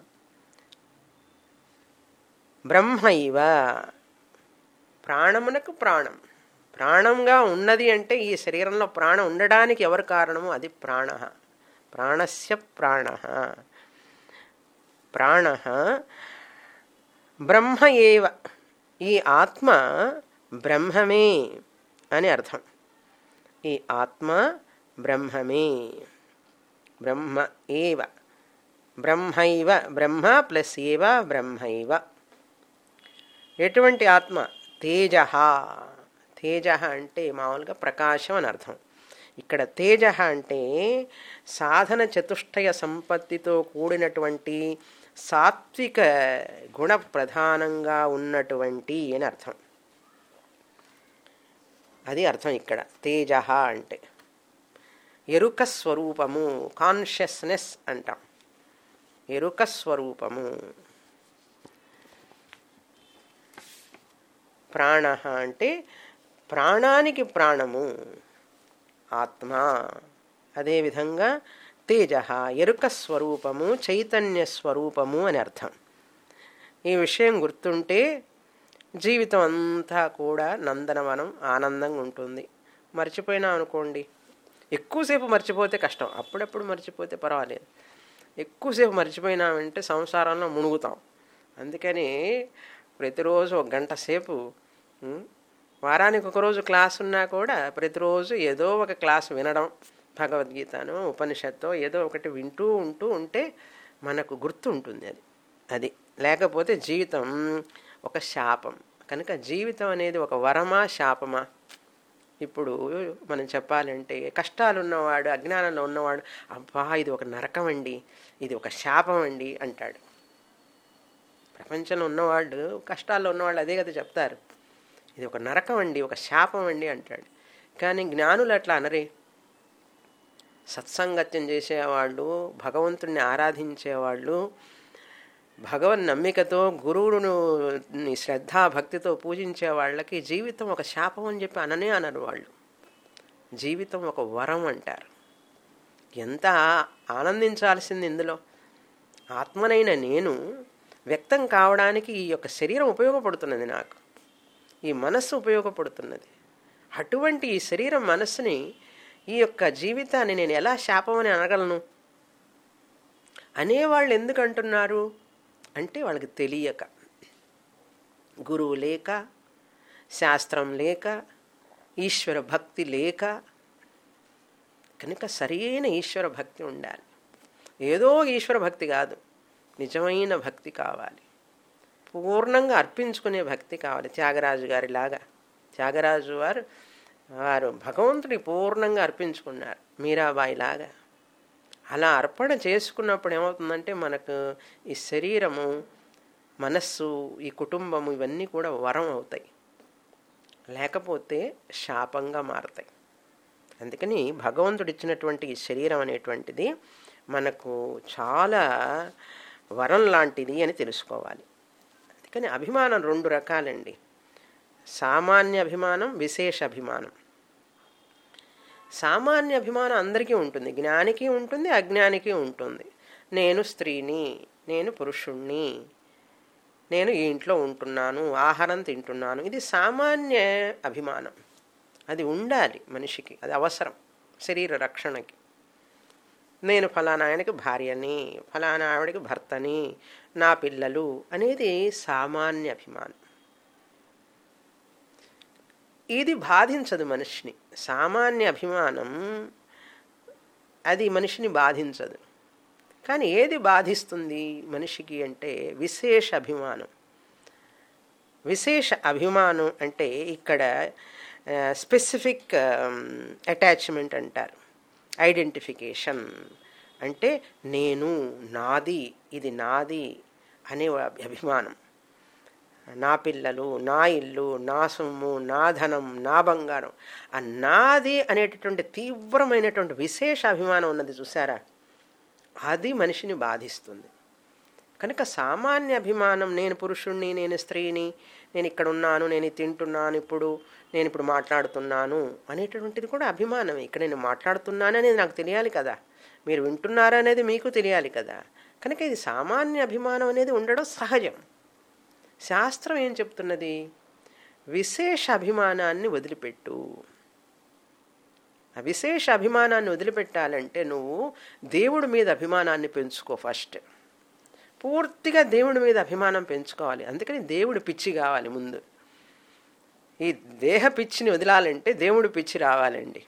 బ్రహ్మైవ ప్రాణమునకు ప్రాణం ప్రాణంగా ఉన్నది అంటే ఈ శరీరంలో ప్రాణం ఉండడానికి ఎవరు కారణము అది ప్రాణ ప్రాణస్య ప్రాణ ప్రాణ బ్రహ్మ ఏవ ఈ ఆత్మ బ్రహ్మమే అని అర్థం ఈ ఆత్మ బ్రహ్మమే బ్రహ్మ ఏవ బ్రహ్మైవ బ్రహ్మ ప్లస్ ఏవ బ్రహ్మైవ ఎటువంటి ఆత్మ తేజ తేజ అంటే మామూలుగా ప్రకాశం అని అర్థం ఇక్కడ తేజ అంటే సాధన చతుష్టయ సంపత్తితో కూడినటువంటి సాత్విక గుణ ప్రధానంగా ఉన్నటువంటి అని అర్థం అది అర్థం ఇక్కడ తేజ అంటే ఎరుక స్వరూపము కాన్షియస్నెస్ అంటాం ఎరుక స్వరూపము ప్రాణ అంటే ప్రాణానికి ప్రాణము ఆత్మ అదేవిధంగా తేజ ఎరుక స్వరూపము చైతన్య స్వరూపము అని అర్థం ఈ విషయం గుర్తుంటే జీవితం అంతా కూడా నందనవనం ఆనందంగా ఉంటుంది మర్చిపోయినా అనుకోండి ఎక్కువసేపు మర్చిపోతే కష్టం అప్పుడప్పుడు మర్చిపోతే పర్వాలేదు ఎక్కువసేపు మర్చిపోయినామంటే సంసారంలో మునుగుతాం అందుకని ప్రతిరోజు ఒక గంట సేపు ఉం, వారానికి ఒక రోజు క్లాస్ ఉన్నా కూడా ప్రతిరోజు ఏదో ఒక క్లాస్ వినడం భగవద్గీతను ఉపనిషత్తు ఏదో ఒకటి వింటూ ఉంటూ ఉంటే మనకు గుర్తు ఉంటుంది అది అది లేకపోతే జీవితం ఒక శాపం కనుక జీవితం అనేది ఒక వరమా శాపమా ఇప్పుడు మనం చెప్పాలంటే కష్టాలు ఉన్నవాడు అజ్ఞానంలో ఉన్నవాడు అబ్బా ఇది ఒక నరకం అండి ఇది ఒక శాపం అండి అంటాడు ప్రపంచంలో ఉన్నవాళ్ళు కష్టాల్లో ఉన్నవాళ్ళు అదే కదా చెప్తారు ఇది ఒక నరకం అండి ఒక శాపం అండి అంటాడు కానీ జ్ఞానులు అట్లా అనరే సత్సంగత్యం చేసేవాళ్ళు భగవంతుణ్ణి ఆరాధించేవాళ్ళు భగవన్ నమ్మికతో గురువును శ్రద్ధా భక్తితో పూజించే వాళ్ళకి జీవితం ఒక శాపం అని చెప్పి అననే అనరు వాళ్ళు జీవితం ఒక వరం అంటారు ఎంత ఆనందించాల్సింది ఇందులో ఆత్మనైన నేను వ్యక్తం కావడానికి ఈ యొక్క శరీరం ఉపయోగపడుతున్నది నాకు ఈ మనస్సు ఉపయోగపడుతున్నది అటువంటి ఈ శరీరం మనస్సుని ఈ యొక్క జీవితాన్ని నేను ఎలా శాపం అని అనగలను అనేవాళ్ళు ఎందుకు అంటున్నారు అంటే వాళ్ళకి తెలియక గురువు లేక శాస్త్రం లేక ఈశ్వర భక్తి లేక కనుక సరైన ఈశ్వర భక్తి ఉండాలి ఏదో ఈశ్వర భక్తి కాదు నిజమైన భక్తి కావాలి పూర్ణంగా అర్పించుకునే భక్తి కావాలి త్యాగరాజు గారి లాగా త్యాగరాజు వారు వారు భగవంతుడి పూర్ణంగా అర్పించుకున్నారు మీరాబాయి లాగా అలా అర్పణ చేసుకున్నప్పుడు ఏమవుతుందంటే మనకు ఈ శరీరము మనస్సు ఈ కుటుంబము ఇవన్నీ కూడా వరం అవుతాయి లేకపోతే శాపంగా మారతాయి అందుకని భగవంతుడు ఇచ్చినటువంటి ఈ శరీరం అనేటువంటిది మనకు చాలా వరం లాంటిది అని తెలుసుకోవాలి అందుకని అభిమానం రెండు రకాలండి సామాన్య అభిమానం విశేష అభిమానం సామాన్య అభిమానం అందరికీ ఉంటుంది జ్ఞానికి ఉంటుంది అజ్ఞానికి ఉంటుంది నేను స్త్రీని నేను పురుషుణ్ణి నేను ఈ ఇంట్లో ఉంటున్నాను ఆహారం తింటున్నాను ఇది సామాన్య అభిమానం అది ఉండాలి మనిషికి అది అవసరం శరీర రక్షణకి నేను ఫలానా ఆయనకి భార్యని ఫలానా ఆవిడకి భర్తని నా పిల్లలు అనేది సామాన్య అభిమానం ఇది బాధించదు మనిషిని సామాన్య అభిమానం అది మనిషిని బాధించదు కానీ ఏది బాధిస్తుంది మనిషికి అంటే విశేష అభిమానం విశేష అభిమానం అంటే ఇక్కడ స్పెసిఫిక్ అటాచ్మెంట్ అంటారు ఐడెంటిఫికేషన్ అంటే నేను నాది ఇది నాది అనే అభిమానం నా పిల్లలు నా ఇల్లు నా సొమ్ము నా ధనం నా బంగారం ఆ నాది అనేటటువంటి తీవ్రమైనటువంటి విశేష అభిమానం ఉన్నది చూసారా అది మనిషిని బాధిస్తుంది కనుక సామాన్య అభిమానం నేను పురుషుణ్ణి నేను స్త్రీని నేను ఇక్కడ ఉన్నాను నేను తింటున్నాను ఇప్పుడు నేను ఇప్పుడు మాట్లాడుతున్నాను అనేటటువంటిది కూడా అభిమానం ఇక్కడ నేను మాట్లాడుతున్నాను అనేది నాకు తెలియాలి కదా మీరు వింటున్నారా అనేది మీకు తెలియాలి కదా కనుక ఇది సామాన్య అభిమానం అనేది ఉండడం సహజం శాస్త్రం ఏం చెప్తున్నది విశేష అభిమానాన్ని వదిలిపెట్టు ఆ విశేష అభిమానాన్ని వదిలిపెట్టాలంటే నువ్వు దేవుడి మీద అభిమానాన్ని పెంచుకో ఫస్ట్ పూర్తిగా దేవుడి మీద అభిమానం పెంచుకోవాలి అందుకని దేవుడి పిచ్చి కావాలి ముందు ఈ దేహ పిచ్చిని వదిలాలంటే దేవుడి పిచ్చి రావాలండి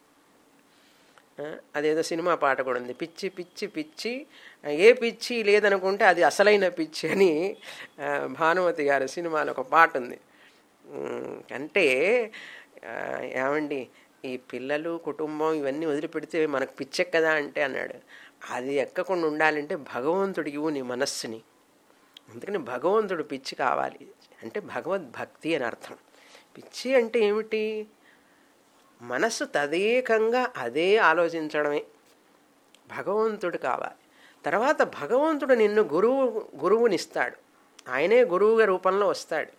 అదేదో సినిమా పాట కూడా ఉంది పిచ్చి పిచ్చి పిచ్చి ఏ పిచ్చి లేదనుకుంటే అది అసలైన పిచ్చి అని భానుమతి గారి సినిమాలో ఒక పాట ఉంది అంటే ఏమండి ఈ పిల్లలు కుటుంబం ఇవన్నీ వదిలిపెడితే మనకు పిచ్చెక్కదా అంటే అన్నాడు అది ఎక్కకుండా ఉండాలంటే భగవంతుడికి నీ మనస్సుని అందుకని భగవంతుడు పిచ్చి కావాలి అంటే భగవద్భక్తి అని అర్థం పిచ్చి అంటే ఏమిటి మనస్సు తదేకంగా అదే ఆలోచించడమే భగవంతుడు కావాలి తర్వాత భగవంతుడు నిన్ను గురువు గురువునిస్తాడు ఆయనే గురువుగా రూపంలో వస్తాడు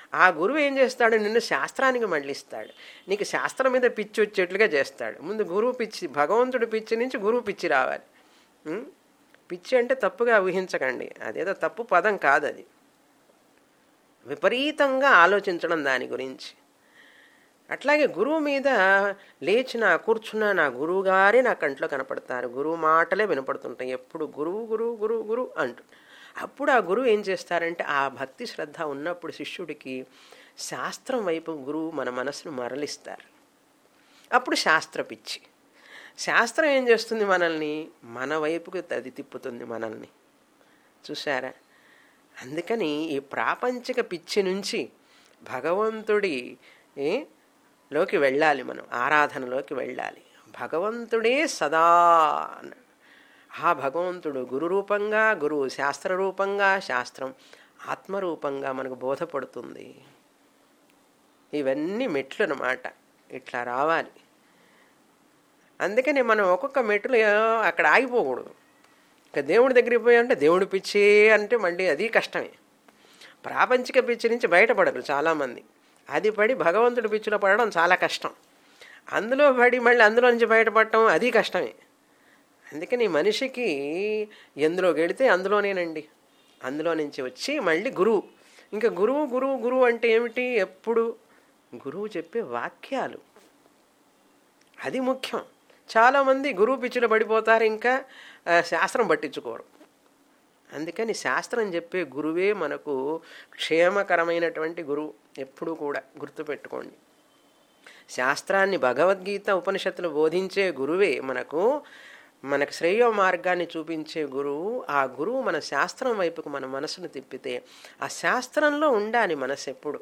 ఆ గురువు ఏం చేస్తాడు నిన్ను శాస్త్రానికి మళ్ళిస్తాడు నీకు శాస్త్రం మీద పిచ్చి వచ్చేట్లుగా చేస్తాడు ముందు గురువు పిచ్చి భగవంతుడి పిచ్చి నుంచి గురువు పిచ్చి రావాలి ఉం? పిచ్చి అంటే తప్పుగా ఊహించకండి అదేదో తప్పు పదం కాదు అది విపరీతంగా ఆలోచించడం దాని గురించి అట్లాగే గురువు మీద లేచిన కూర్చున్న నా గురువు గారే నా కంట్లో కనపడతారు గురువు మాటలే వినపడుతుంటాయి ఎప్పుడు గురువు గురువు గురువు గురువు అంటూ అప్పుడు ఆ గురువు ఏం చేస్తారంటే ఆ భక్తి శ్రద్ధ ఉన్నప్పుడు శిష్యుడికి శాస్త్రం వైపు గురువు మన మనసును మరలిస్తారు అప్పుడు శాస్త్ర పిచ్చి శాస్త్రం ఏం చేస్తుంది మనల్ని మన వైపుకి అది తిప్పుతుంది మనల్ని చూసారా అందుకని ఈ ప్రాపంచిక పిచ్చి నుంచి భగవంతుడి ఏ, లోకి వెళ్ళాలి మనం ఆరాధనలోకి వెళ్ళాలి భగవంతుడే సదా అన్నాడు. ఆ భగవంతుడు గురు రూపంగా గురువు శాస్త్ర రూపంగా శాస్త్రం ఆత్మరూపంగా మనకు బోధపడుతుంది ఇవన్నీ మెట్లు అన్నమాట ఇట్లా రావాలి అందుకని మనం ఒక్కొక్క మెట్లు అక్కడ ఆగిపోకూడదు ఇక దేవుడి దగ్గరికి పోయి అంటే దేవుడి పిచ్చి అంటే మళ్ళీ అది కష్టమే ప్రాపంచిక పిచ్చి నుంచి బయటపడరు చాలామంది అది పడి భగవంతుడి పిచ్చిలో పడడం చాలా కష్టం అందులో పడి మళ్ళీ అందులో నుంచి బయటపడటం అది కష్టమే అందుకని మనిషికి ఎందులోకి వెళితే అందులోనేనండి అందులో నుంచి వచ్చి మళ్ళీ గురువు ఇంకా గురువు గురువు గురువు అంటే ఏమిటి ఎప్పుడు గురువు చెప్పే వాక్యాలు అది ముఖ్యం చాలామంది గురువు పిచ్చిలో పడిపోతారు ఇంకా ఆ, శాస్త్రం పట్టించుకోరు అందుకని శాస్త్రం చెప్పే గురువే మనకు క్షేమకరమైనటువంటి గురువు ఎప్పుడూ కూడా గుర్తుపెట్టుకోండి శాస్త్రాన్ని భగవద్గీత ఉపనిషత్తులు బోధించే గురువే మనకు మనకు శ్రేయో మార్గాన్ని చూపించే గురువు ఆ గురువు మన శాస్త్రం వైపుకు మన మనసును తిప్పితే ఆ శాస్త్రంలో ఉండాలి మనసు ఎప్పుడు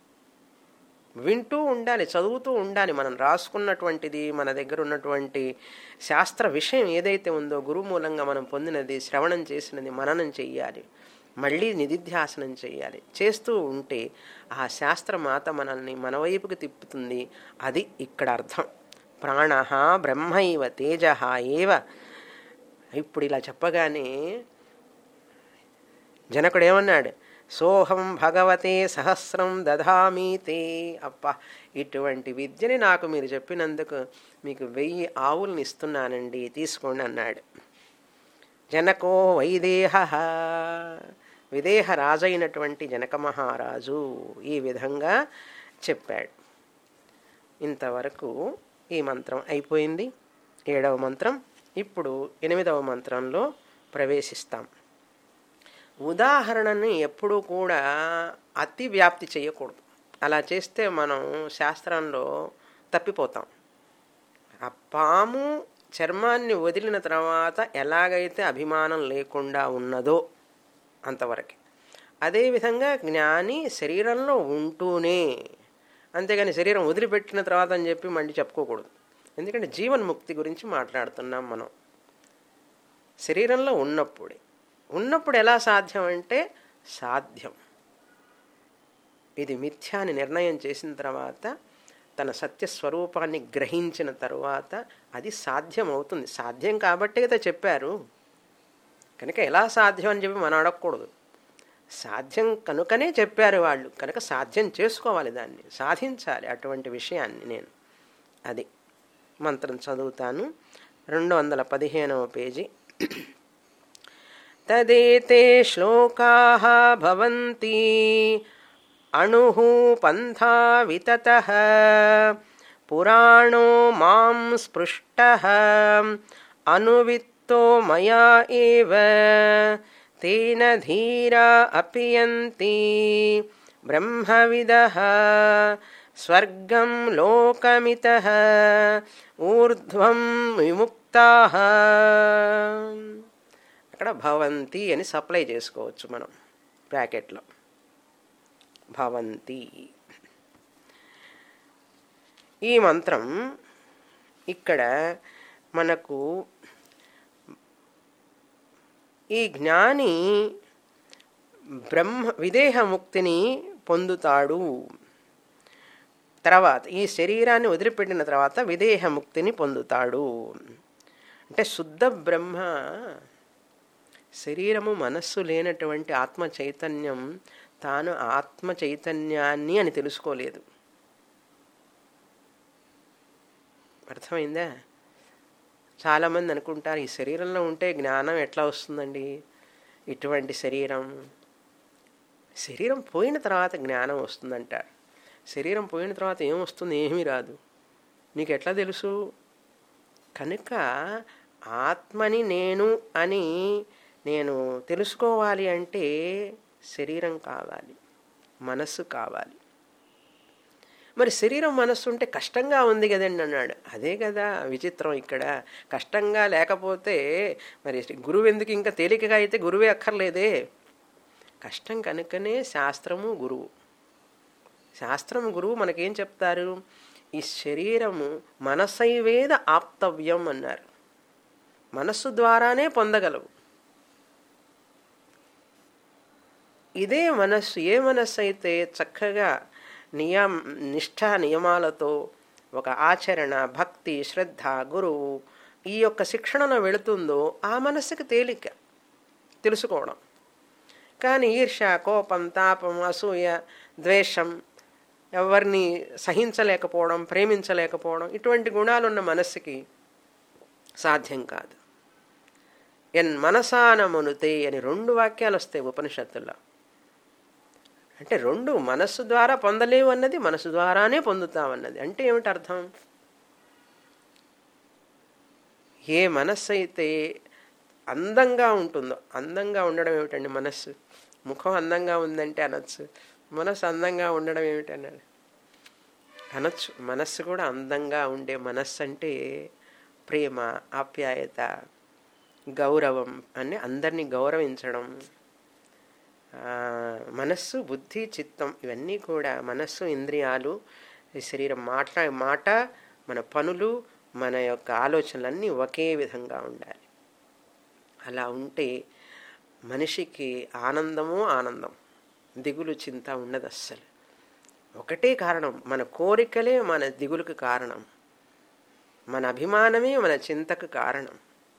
వింటూ ఉండాలి చదువుతూ ఉండాలి మనం రాసుకున్నటువంటిది మన దగ్గర ఉన్నటువంటి శాస్త్ర విషయం ఏదైతే ఉందో గురువు మూలంగా మనం పొందినది శ్రవణం చేసినది మననం చెయ్యాలి మళ్ళీ నిధిధ్యాసనం చేయాలి చేస్తూ ఉంటే ఆ శాస్త్రమాత మనల్ని మన వైపుకి తిప్పుతుంది అది ఇక్కడ అర్థం ప్రాణ బ్రహ్మైవ తేజ ఏవ ఇప్పుడు ఇలా చెప్పగానే జనకుడు ఏమన్నాడు సోహం భగవతే సహస్రం దధామి తే అప్ప ఇటువంటి విద్యని నాకు మీరు చెప్పినందుకు మీకు వెయ్యి ఆవుల్ని ఇస్తున్నానండి తీసుకోండి అన్నాడు జనకో వైదేహ విదేహ రాజైనటువంటి జనక మహారాజు ఈ విధంగా చెప్పాడు ఇంతవరకు ఈ మంత్రం అయిపోయింది ఏడవ మంత్రం ఇప్పుడు ఎనిమిదవ మంత్రంలో ప్రవేశిస్తాం ఉదాహరణని ఎప్పుడూ కూడా అతి వ్యాప్తి చేయకూడదు అలా చేస్తే మనం శాస్త్రంలో తప్పిపోతాం ఆ పాము చర్మాన్ని వదిలిన తర్వాత ఎలాగైతే అభిమానం లేకుండా ఉన్నదో అంతవరకే అదేవిధంగా జ్ఞాని శరీరంలో ఉంటూనే అంతేగాని శరీరం వదిలిపెట్టిన తర్వాత అని చెప్పి మళ్ళీ చెప్పుకోకూడదు ఎందుకంటే జీవన్ముక్తి గురించి మాట్లాడుతున్నాం మనం శరీరంలో ఉన్నప్పుడే ఉన్నప్పుడు ఎలా సాధ్యం అంటే సాధ్యం ఇది మిథ్యాని నిర్ణయం చేసిన తర్వాత తన సత్యస్వరూపాన్ని గ్రహించిన తరువాత అది సాధ్యం అవుతుంది సాధ్యం కాబట్టే కదా చెప్పారు కనుక ఎలా సాధ్యం అని చెప్పి మనం అడగకూడదు సాధ్యం కనుకనే చెప్పారు వాళ్ళు కనుక సాధ్యం చేసుకోవాలి దాన్ని సాధించాలి అటువంటి విషయాన్ని నేను అది మంత్రం చదువుతాను రెండు వందల పదిహేనవ పేజీ తదేతే శ్లోకా భవంతి అణు పంథా వితత పురాణో మాం స్పృష్ట అనువిత్తో మయా ఏవ తేన ధీరా అపియంతి బ్రహ్మవిద స్వర్గం లోకమిత ఊర్ధ్వం విముక్తా అక్కడ భవంతి అని సప్లై చేసుకోవచ్చు మనం ప్యాకెట్లో భవంతి ఈ మంత్రం ఇక్కడ మనకు ఈ జ్ఞాని బ్రహ్మ విదేహముక్తిని పొందుతాడు తర్వాత ఈ శరీరాన్ని వదిలిపెట్టిన తర్వాత విదేహముక్తిని పొందుతాడు అంటే శుద్ధ బ్రహ్మ శరీరము మనస్సు లేనటువంటి ఆత్మ చైతన్యం తాను ఆత్మ చైతన్యాన్ని అని తెలుసుకోలేదు అర్థమైందా చాలామంది అనుకుంటారు ఈ శరీరంలో ఉంటే జ్ఞానం ఎట్లా వస్తుందండి ఇటువంటి శరీరం శరీరం పోయిన తర్వాత జ్ఞానం వస్తుందంటారు శరీరం పోయిన తర్వాత ఏం వస్తుంది ఏమీ రాదు నీకు ఎట్లా తెలుసు కనుక ఆత్మని నేను అని నేను తెలుసుకోవాలి అంటే శరీరం కావాలి మనస్సు కావాలి మరి శరీరం మనస్సు ఉంటే కష్టంగా ఉంది కదండి అన్నాడు అదే కదా విచిత్రం ఇక్కడ కష్టంగా లేకపోతే మరి గురువు ఎందుకు ఇంకా తేలికగా అయితే గురువే అక్కర్లేదే కష్టం కనుకనే శాస్త్రము గురువు శాస్త్రం గురువు మనకేం చెప్తారు ఈ శరీరము మనసైవేద ఆప్తవ్యం అన్నారు మనస్సు ద్వారానే పొందగలవు ఇదే మనస్సు ఏ మనస్సు అయితే చక్కగా నియమ నిష్ఠ నియమాలతో ఒక ఆచరణ భక్తి శ్రద్ధ గురువు ఈ యొక్క శిక్షణలో వెళుతుందో ఆ మనస్సుకి తేలిక తెలుసుకోవడం కానీ ఈర్ష కోపం తాపం అసూయ ద్వేషం ఎవరిని సహించలేకపోవడం ప్రేమించలేకపోవడం ఇటువంటి గుణాలున్న మనస్సుకి సాధ్యం కాదు ఎన్ మనసానమునుతే అని రెండు వాక్యాలు వస్తాయి ఉపనిషత్తుల్లో అంటే రెండు మనస్సు ద్వారా పొందలేవు అన్నది మనసు ద్వారానే పొందుతామన్నది అంటే ఏమిటి అర్థం ఏ మనస్సు అయితే అందంగా ఉంటుందో అందంగా ఉండడం ఏమిటండి మనస్సు ముఖం అందంగా ఉందంటే అనొచ్చు మనస్సు అందంగా ఉండడం ఏమిటి అన్నాడు అనొచ్చు మనస్సు కూడా అందంగా ఉండే మనస్సు అంటే ప్రేమ ఆప్యాయత గౌరవం అని అందరినీ గౌరవించడం మనస్సు బుద్ధి చిత్తం ఇవన్నీ కూడా మనస్సు ఇంద్రియాలు ఈ శరీరం మాట్లా మాట మన పనులు మన యొక్క ఆలోచనలన్నీ ఒకే విధంగా ఉండాలి అలా ఉంటే మనిషికి ఆనందము ఆనందం దిగులు చింత ఉండదు అస్సలు ఒకటే కారణం మన కోరికలే మన దిగులుకు కారణం మన అభిమానమే మన చింతకు కారణం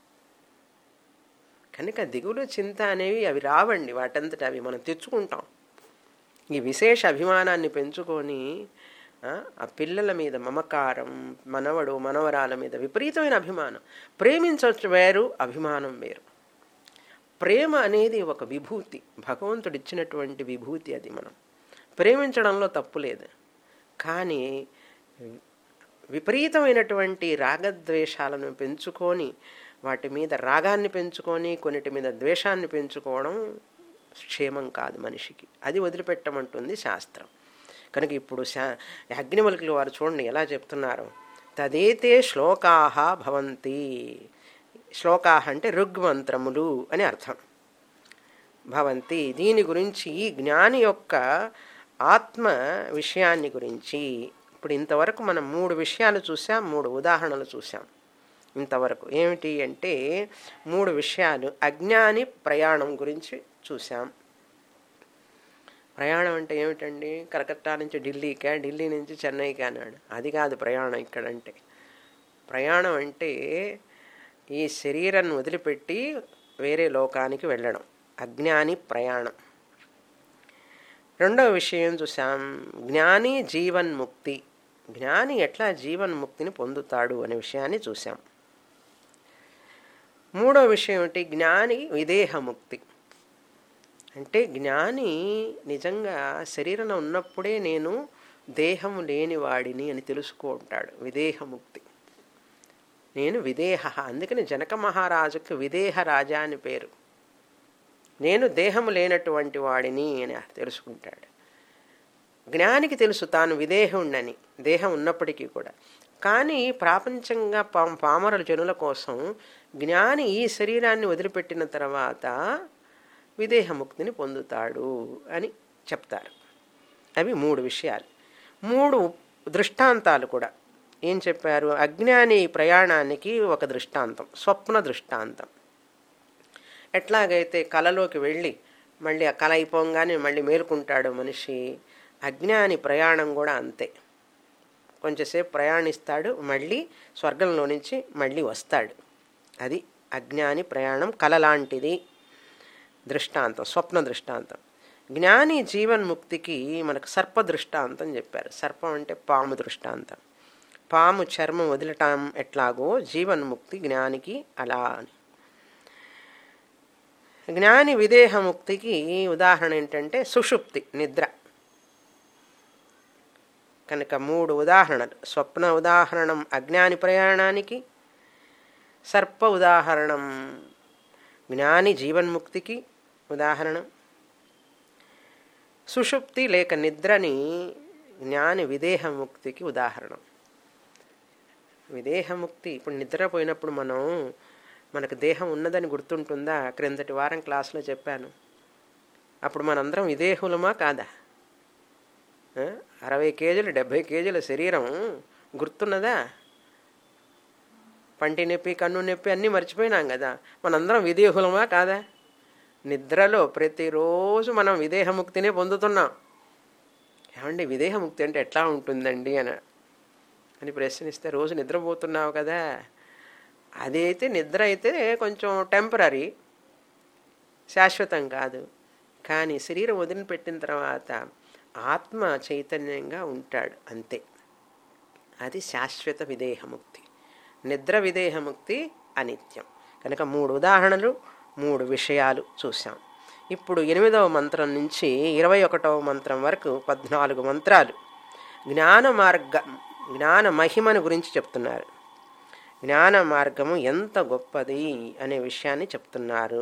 కనుక దిగులు చింత అనేవి అవి రావండి వాటంతట అవి మనం తెచ్చుకుంటాం ఈ విశేష అభిమానాన్ని పెంచుకొని ఆ పిల్లల మీద మమకారం మనవడు మనవరాల మీద విపరీతమైన అభిమానం ప్రేమించవచ్చు వేరు అభిమానం వేరు ప్రేమ అనేది ఒక విభూతి భగవంతుడు ఇచ్చినటువంటి విభూతి అది మనం ప్రేమించడంలో తప్పు లేదు కానీ విపరీతమైనటువంటి రాగద్వేషాలను పెంచుకొని వాటి మీద రాగాన్ని పెంచుకొని కొన్నిటి మీద ద్వేషాన్ని పెంచుకోవడం క్షేమం కాదు మనిషికి అది వదిలిపెట్టమంటుంది శాస్త్రం కనుక ఇప్పుడు శా అగ్నిమలికలు వారు చూడండి ఎలా చెప్తున్నారు తదేతే శ్లోకాహ భవంతి శ్లోకాహ అంటే ఋగ్మంత్రములు అని అర్థం భవంతి దీని గురించి ఈ జ్ఞాని యొక్క ఆత్మ విషయాన్ని గురించి ఇప్పుడు ఇంతవరకు మనం మూడు విషయాలు చూసాం మూడు ఉదాహరణలు చూసాం ఇంతవరకు ఏమిటి అంటే మూడు విషయాలు అజ్ఞాని ప్రయాణం గురించి చూసాం ప్రయాణం అంటే ఏమిటండి కలకత్తా నుంచి ఢిల్లీకా ఢిల్లీ నుంచి చెన్నైకి అన్నాడు అది కాదు ప్రయాణం ఇక్కడంటే ప్రయాణం అంటే ఈ శరీరాన్ని వదిలిపెట్టి వేరే లోకానికి వెళ్ళడం అజ్ఞాని ప్రయాణం రెండవ విషయం చూసాం జ్ఞాని జీవన్ముక్తి జ్ఞాని ఎట్లా జీవన్ముక్తిని పొందుతాడు అనే విషయాన్ని చూసాం మూడో విషయం ఏంటి జ్ఞాని విదేహముక్తి అంటే జ్ఞాని నిజంగా శరీరంలో ఉన్నప్పుడే నేను దేహం లేనివాడిని అని తెలుసుకుంటాడు విదేహముక్తి నేను విదేహ అందుకని జనక మహారాజుకు విదేహ రాజా అని పేరు నేను దేహము లేనటువంటి వాడిని అని తెలుసుకుంటాడు జ్ఞానికి తెలుసు తాను విదేహుండని దేహం ఉన్నప్పటికీ కూడా కానీ ప్రాపంచంగా పా పామరుల జనుల కోసం జ్ఞాని ఈ శరీరాన్ని వదిలిపెట్టిన తర్వాత విదేహముక్తిని పొందుతాడు అని చెప్తారు అవి మూడు విషయాలు మూడు దృష్టాంతాలు కూడా ఏం చెప్పారు అజ్ఞాని ప్రయాణానికి ఒక దృష్టాంతం స్వప్న దృష్టాంతం ఎట్లాగైతే కలలోకి వెళ్ళి మళ్ళీ ఆ కళ అయిపోగానే మళ్ళీ మేలుకుంటాడు మనిషి అజ్ఞాని ప్రయాణం కూడా అంతే కొంచెంసేపు ప్రయాణిస్తాడు మళ్ళీ స్వర్గంలో నుంచి మళ్ళీ వస్తాడు అది అజ్ఞాని ప్రయాణం కళ లాంటిది దృష్టాంతం స్వప్న దృష్టాంతం జ్ఞాని జీవన్ముక్తికి మనకు సర్ప దృష్టాంతం చెప్పారు సర్పం అంటే పాము దృష్టాంతం పాము చర్మం వదిలటం ఎట్లాగో జీవన్ముక్తి జ్ఞానికి అలా అని జ్ఞాని విదేహముక్తికి ఉదాహరణ ఏంటంటే సుషుప్తి నిద్ర కనుక మూడు ఉదాహరణలు స్వప్న ఉదాహరణం అజ్ఞాని ప్రయాణానికి సర్ప ఉదాహరణం జ్ఞాని జీవన్ముక్తికి ఉదాహరణం సుషుప్తి లేక నిద్రని జ్ఞాని విదేహముక్తికి ఉదాహరణం విదేహముక్తి ఇప్పుడు నిద్రపోయినప్పుడు మనం మనకు దేహం ఉన్నదని గుర్తుంటుందా క్రిందటి వారం క్లాసులో చెప్పాను అప్పుడు మనందరం విదేహులమా కాదా ఆ? అరవై కేజీలు డెబ్భై కేజీల శరీరం గుర్తున్నదా పంటి నొప్పి కన్ను నొప్పి అన్నీ మర్చిపోయినాం కదా మనందరం విదేహులమా కాదా నిద్రలో ప్రతిరోజు మనం విదేహముక్తినే పొందుతున్నాం ఏమండి విదేహముక్తి అంటే ఎట్లా ఉంటుందండి అని అని ప్రశ్నిస్తే రోజు నిద్రపోతున్నావు కదా అదైతే నిద్ర అయితే కొంచెం టెంపరీ శాశ్వతం కాదు కానీ శరీరం వదిలిపెట్టిన తర్వాత ఆత్మ చైతన్యంగా ఉంటాడు అంతే అది శాశ్వత విదేహముక్తి నిద్ర విదేహముక్తి అనిత్యం కనుక మూడు ఉదాహరణలు మూడు విషయాలు చూసాం ఇప్పుడు ఎనిమిదవ మంత్రం నుంచి ఇరవై ఒకటవ మంత్రం వరకు పద్నాలుగు మంత్రాలు జ్ఞాన మార్గ జ్ఞాన మహిమను గురించి చెప్తున్నారు జ్ఞాన మార్గము ఎంత గొప్పది అనే విషయాన్ని చెప్తున్నారు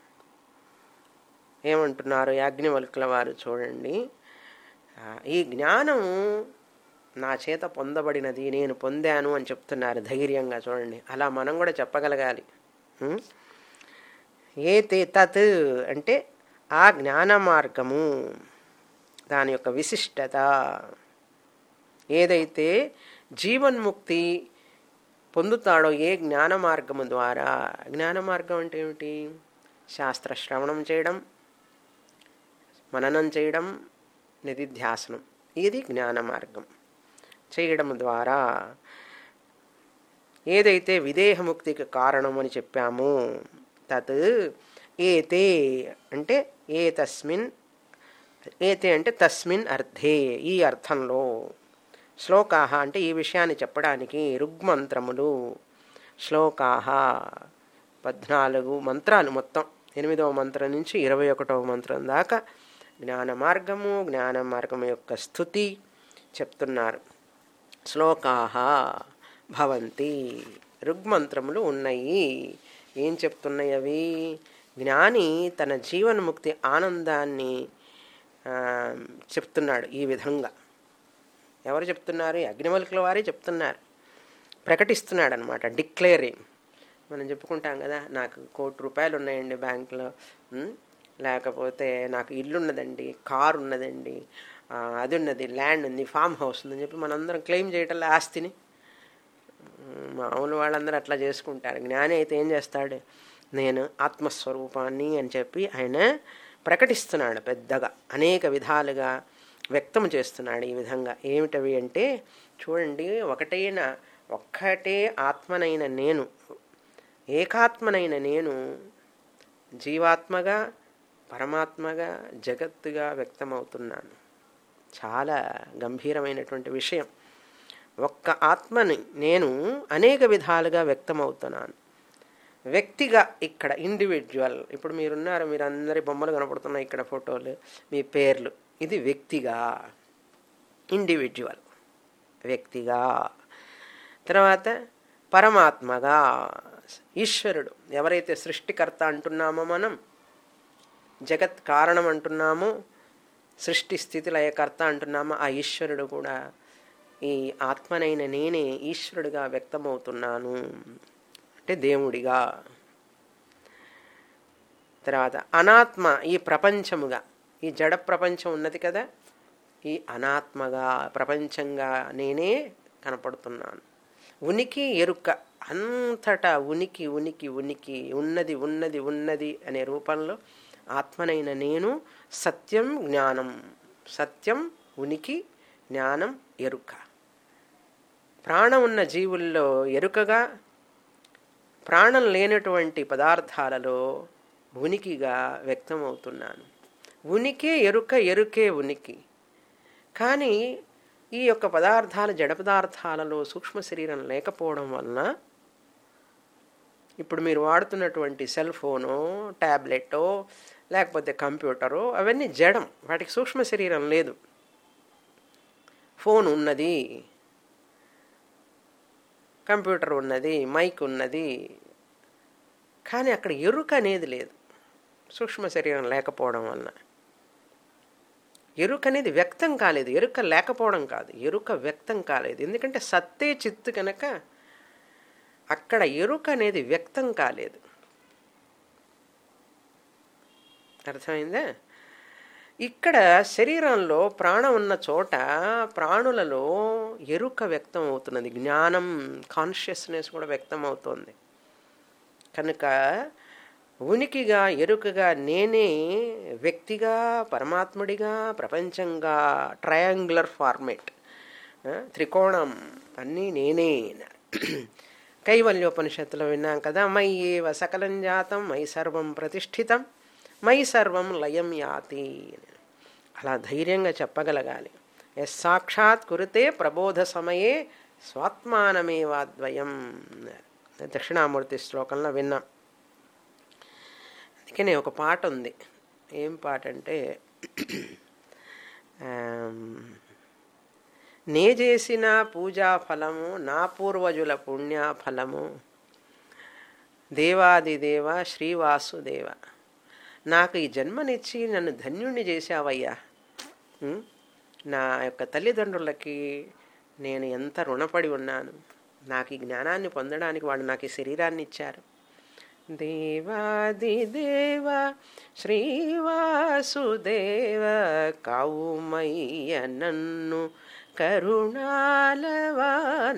ఏమంటున్నారు యాజ్ఞవల్కుల వారు చూడండి ఆ, ఈ జ్ఞానము నా చేత పొందబడినది నేను పొందాను అని చెప్తున్నారు ధైర్యంగా చూడండి అలా మనం కూడా చెప్పగలగాలి ఉం? ఏ తే తత్ అంటే ఆ జ్ఞాన మార్గము దాని యొక్క విశిష్టత ఏదైతే జీవన్ముక్తి పొందుతాడో ఏ జ్ఞాన మార్గము ద్వారా జ్ఞాన మార్గం అంటే ఏమిటి శాస్త్ర శ్రవణం చేయడం మననం చేయడం నిధిధ్యాసనం ఇది జ్ఞాన మార్గం చేయడం ద్వారా ఏదైతే విదేహముక్తికి కారణం అని చెప్పామో తత్ ఏతే అంటే ఏ తస్మిన్ ఏతే అంటే తస్మిన్ అర్థే ఈ అర్థంలో శ్లోకాహ అంటే ఈ విషయాన్ని చెప్పడానికి రుగ్మంత్రములు శ్లోకాహ పద్నాలుగు మంత్రాలు మొత్తం ఎనిమిదవ మంత్రం నుంచి ఇరవై ఒకటవ మంత్రం దాకా జ్ఞాన మార్గము జ్ఞాన మార్గం యొక్క స్థుతి చెప్తున్నారు శ్లోకాహ భవంతి రుగ్మంత్రములు ఉన్నాయి ఏం చెప్తున్నాయి అవి జ్ఞాని తన జీవన్ముక్తి ఆనందాన్ని ఆ, చెప్తున్నాడు ఈ విధంగా ఎవరు చెప్తున్నారు ఈ అగ్నివల్కుల వారే చెప్తున్నారు ప్రకటిస్తున్నాడు అనమాట డిక్లేరింగ్ మనం చెప్పుకుంటాం కదా నాకు కోటి రూపాయలు ఉన్నాయండి బ్యాంకులో ఉం? లేకపోతే నాకు ఇల్లు ఉన్నదండి కారు ఉన్నదండి ఆ, అది ఉన్నది ల్యాండ్ ఉంది ఫామ్ హౌస్ ఉందని చెప్పి మనందరం క్లెయిమ్ చేయటంలో ఆస్తిని ఉం, మామూలు వాళ్ళందరూ అట్లా చేసుకుంటారు జ్ఞాని అయితే ఏం చేస్తాడు నేను ఆత్మస్వరూపాన్ని అని చెప్పి ఆయన ప్రకటిస్తున్నాడు పెద్దగా అనేక విధాలుగా వ్యక్తం చేస్తున్నాడు ఈ విధంగా ఏమిటవి అంటే చూడండి ఒకటైన ఒక్కటే ఆత్మనైన నేను ఏకాత్మనైన నేను జీవాత్మగా పరమాత్మగా జగత్తుగా వ్యక్తమవుతున్నాను చాలా గంభీరమైనటువంటి విషయం ఒక్క ఆత్మని నేను అనేక విధాలుగా వ్యక్తమవుతున్నాను వ్యక్తిగా ఇక్కడ ఇండివిజువల్ ఇప్పుడు మీరున్నారు మీరు అందరి బొమ్మలు కనపడుతున్నాయి ఇక్కడ ఫోటోలు మీ పేర్లు ఇది వ్యక్తిగా ఇండివిజువల్ వ్యక్తిగా తర్వాత పరమాత్మగా ఈశ్వరుడు ఎవరైతే సృష్టికర్త అంటున్నామో మనం జగత్ కారణం అంటున్నామో సృష్టి స్థితి లయకర్త అంటున్నామో ఆ ఈశ్వరుడు కూడా ఈ ఆత్మనైన నేనే ఈశ్వరుడిగా వ్యక్తమవుతున్నాను అంటే దేవుడిగా తర్వాత అనాత్మ ఈ ప్రపంచముగా ఈ జడ ప్రపంచం ఉన్నది కదా ఈ అనాత్మగా ప్రపంచంగా నేనే కనపడుతున్నాను ఉనికి ఎరుక అంతటా ఉనికి ఉనికి ఉనికి ఉన్నది ఉన్నది ఉన్నది అనే రూపంలో ఆత్మనైన నేను సత్యం జ్ఞానం సత్యం ఉనికి జ్ఞానం ఎరుక ప్రాణం ఉన్న జీవుల్లో ఎరుకగా ప్రాణం లేనటువంటి పదార్థాలలో ఉనికిగా వ్యక్తమవుతున్నాను ఉనికి ఎరుక ఎరుకే ఉనికి కానీ ఈ యొక్క పదార్థాలు జడ పదార్థాలలో సూక్ష్మ శరీరం లేకపోవడం వలన ఇప్పుడు మీరు వాడుతున్నటువంటి సెల్ ఫోను ట్యాబ్లెటో లేకపోతే కంప్యూటరు అవన్నీ జడం వాటికి సూక్ష్మ శరీరం లేదు ఫోన్ ఉన్నది కంప్యూటర్ ఉన్నది మైక్ ఉన్నది కానీ అక్కడ ఎరుక అనేది లేదు సూక్ష్మ శరీరం లేకపోవడం వలన ఎరుక అనేది వ్యక్తం కాలేదు ఎరుక లేకపోవడం కాదు ఎరుక వ్యక్తం కాలేదు ఎందుకంటే సత్తే చిత్తు కనుక అక్కడ ఎరుక అనేది వ్యక్తం కాలేదు అర్థమైందా ఇక్కడ శరీరంలో ప్రాణం ఉన్న చోట ప్రాణులలో ఎరుక వ్యక్తం అవుతున్నది జ్ఞానం కాన్షియస్నెస్ కూడా వ్యక్తం అవుతుంది కనుక ఉనికిగా ఎరుకగా నేనే వ్యక్తిగా పరమాత్ముడిగా ప్రపంచంగా ట్రయాంగులర్ ఫార్మేట్ త్రికోణం అన్నీ నేనే కైవల్యోపనిషత్తులో విన్నాం కదా మై ఏవ సకలం జాతం మై సర్వం ప్రతిష్ఠితం మై సర్వం లయం యాతి అలా ధైర్యంగా చెప్పగలగాలి ఎస్ సాక్షాత్ కురితే ప్రబోధ సమయే స్వాత్మానమేవాద్వయం దక్షిణామూర్తి శ్లోకంలో విన్నాం అందుకనే ఒక పాట ఉంది ఏం పాట అంటే నే చేసిన పూజా ఫలము నా పూర్వజుల పుణ్య ఫలము దేవాదిదేవ శ్రీవాసుదేవ నాకు ఈ జన్మనిచ్చి నన్ను ధన్యుణ్ణి చేశావయ్యా నా యొక్క తల్లిదండ్రులకి నేను ఎంత రుణపడి ఉన్నాను నాకు ఈ జ్ఞానాన్ని పొందడానికి వాళ్ళు నాకు ఈ శరీరాన్ని ఇచ్చారు దేవాదిదేవ శ్రీవాసుదేవ కావుమయ్య నన్ను కరుణాలవాల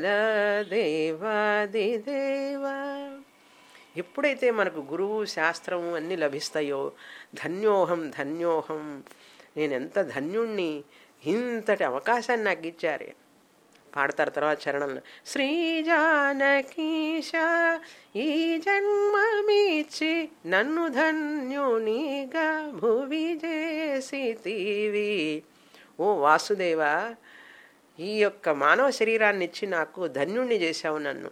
దేవాదిదేవ ఎప్పుడైతే మనకు గురువు శాస్త్రము అన్నీ లభిస్తాయో ధన్యోహం ధన్యోహం నేను ఎంత ధన్యుణ్ణి ఇంతటి అవకాశాన్ని నాకు ఇచ్చారే పాడతారు తర్వాత చరణంలో శ్రీ జానకీష ఈ జన్మమిచ్చి నన్ను ధన్యునిగా భువి చేసితివి ఓ వాసుదేవా ఈ యొక్క మానవ శరీరాన్ని ఇచ్చి నాకు ధన్యుణ్ణి చేశావు నన్ను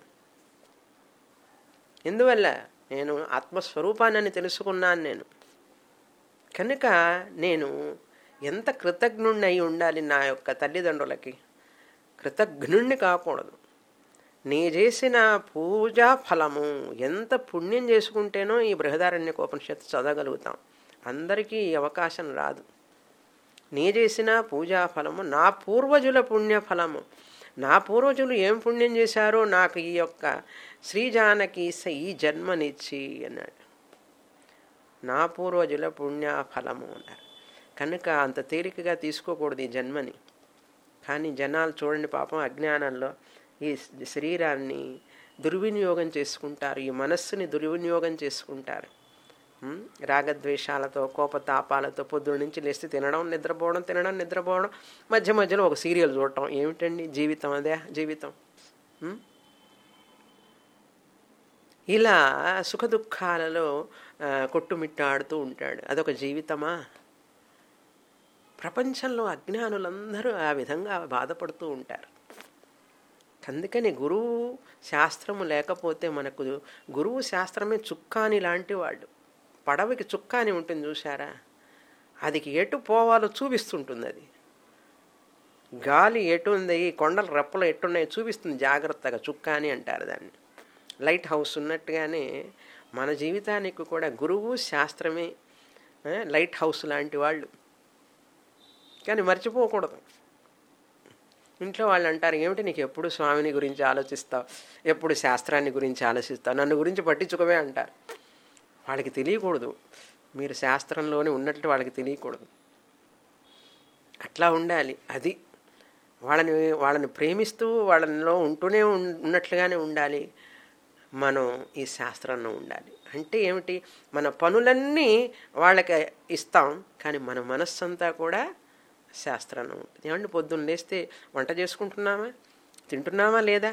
ఎందువల్ల నేను ఆత్మస్వరూపాన్ని తెలుసుకున్నాను నేను కనుక నేను ఎంత కృతజ్ఞుణ్ణి అయి ఉండాలి నా యొక్క తల్లిదండ్రులకి కృతజ్ఞుణ్ణి కాకూడదు నీ చేసిన పూజా ఫలము ఎంత పుణ్యం చేసుకుంటేనో ఈ బృహదారణ్యకోపనిషత్తు చదవగలుగుతాం అందరికీ ఈ అవకాశం రాదు నీ చేసిన పూజా ఫలము నా పూర్వజుల పుణ్య ఫలము నా పూర్వజులు ఏం పుణ్యం చేశారో నాకు ఈ యొక్క శ్రీజానకి ఈ జన్మనిచ్చి అన్నాడు నా పూర్వజుల పుణ్య ఫలము అన్నారు కనుక అంత తేలికగా తీసుకోకూడదు ఈ జన్మని కానీ జనాలు చూడండి పాపం అజ్ఞానంలో ఈ శరీరాన్ని దుర్వినియోగం చేసుకుంటారు ఈ మనస్సుని దుర్వినియోగం చేసుకుంటారు రాగద్వేషాలతో కోపతాపాలతో పొద్దున్న నుంచి లేస్తే తినడం నిద్రపోవడం తినడం నిద్రపోవడం మధ్య మధ్యలో ఒక సీరియల్ చూడటం ఏమిటండి జీవితం అదే జీవితం ఇలా సుఖదుఖాలలో కొట్టుమిట్టాడుతూ ఉంటాడు అదొక జీవితమా ప్రపంచంలో అజ్ఞానులందరూ ఆ విధంగా బాధపడుతూ ఉంటారు అందుకని గురువు శాస్త్రము లేకపోతే మనకు గురువు శాస్త్రమే చుక్కాని లాంటి వాళ్ళు పడవకి చుక్కాని ఉంటుంది చూసారా అదికి ఎటు పోవాలో చూపిస్తుంటుంది అది గాలి ఎటు ఉంది కొండల రెప్పలు ఎట్టున్నాయో చూపిస్తుంది జాగ్రత్తగా చుక్కాని అంటారు దాన్ని లైట్ హౌస్ ఉన్నట్టుగానే మన జీవితానికి కూడా గురువు శాస్త్రమే లైట్ హౌస్ లాంటి వాళ్ళు కానీ మర్చిపోకూడదు ఇంట్లో వాళ్ళు అంటారు ఏమిటి నీకు ఎప్పుడు స్వామిని గురించి ఆలోచిస్తావు ఎప్పుడు శాస్త్రాన్ని గురించి ఆలోచిస్తావు నన్ను గురించి పట్టించుకోవే అంటారు వాళ్ళకి తెలియకూడదు మీరు శాస్త్రంలోనే ఉన్నట్లు వాళ్ళకి తెలియకూడదు అట్లా ఉండాలి అది వాళ్ళని వాళ్ళని ప్రేమిస్తూ వాళ్ళలో ఉంటూనే ఉన్నట్లుగానే ఉండాలి మనం ఈ శాస్త్రంలో ఉండాలి అంటే ఏమిటి మన పనులన్నీ వాళ్ళకి ఇస్తాం కానీ మన మనస్సంతా కూడా శాస్త్రంలో ఉంటుంది ఏమంటే పొద్దున్న లేస్తే వంట చేసుకుంటున్నామా తింటున్నామా లేదా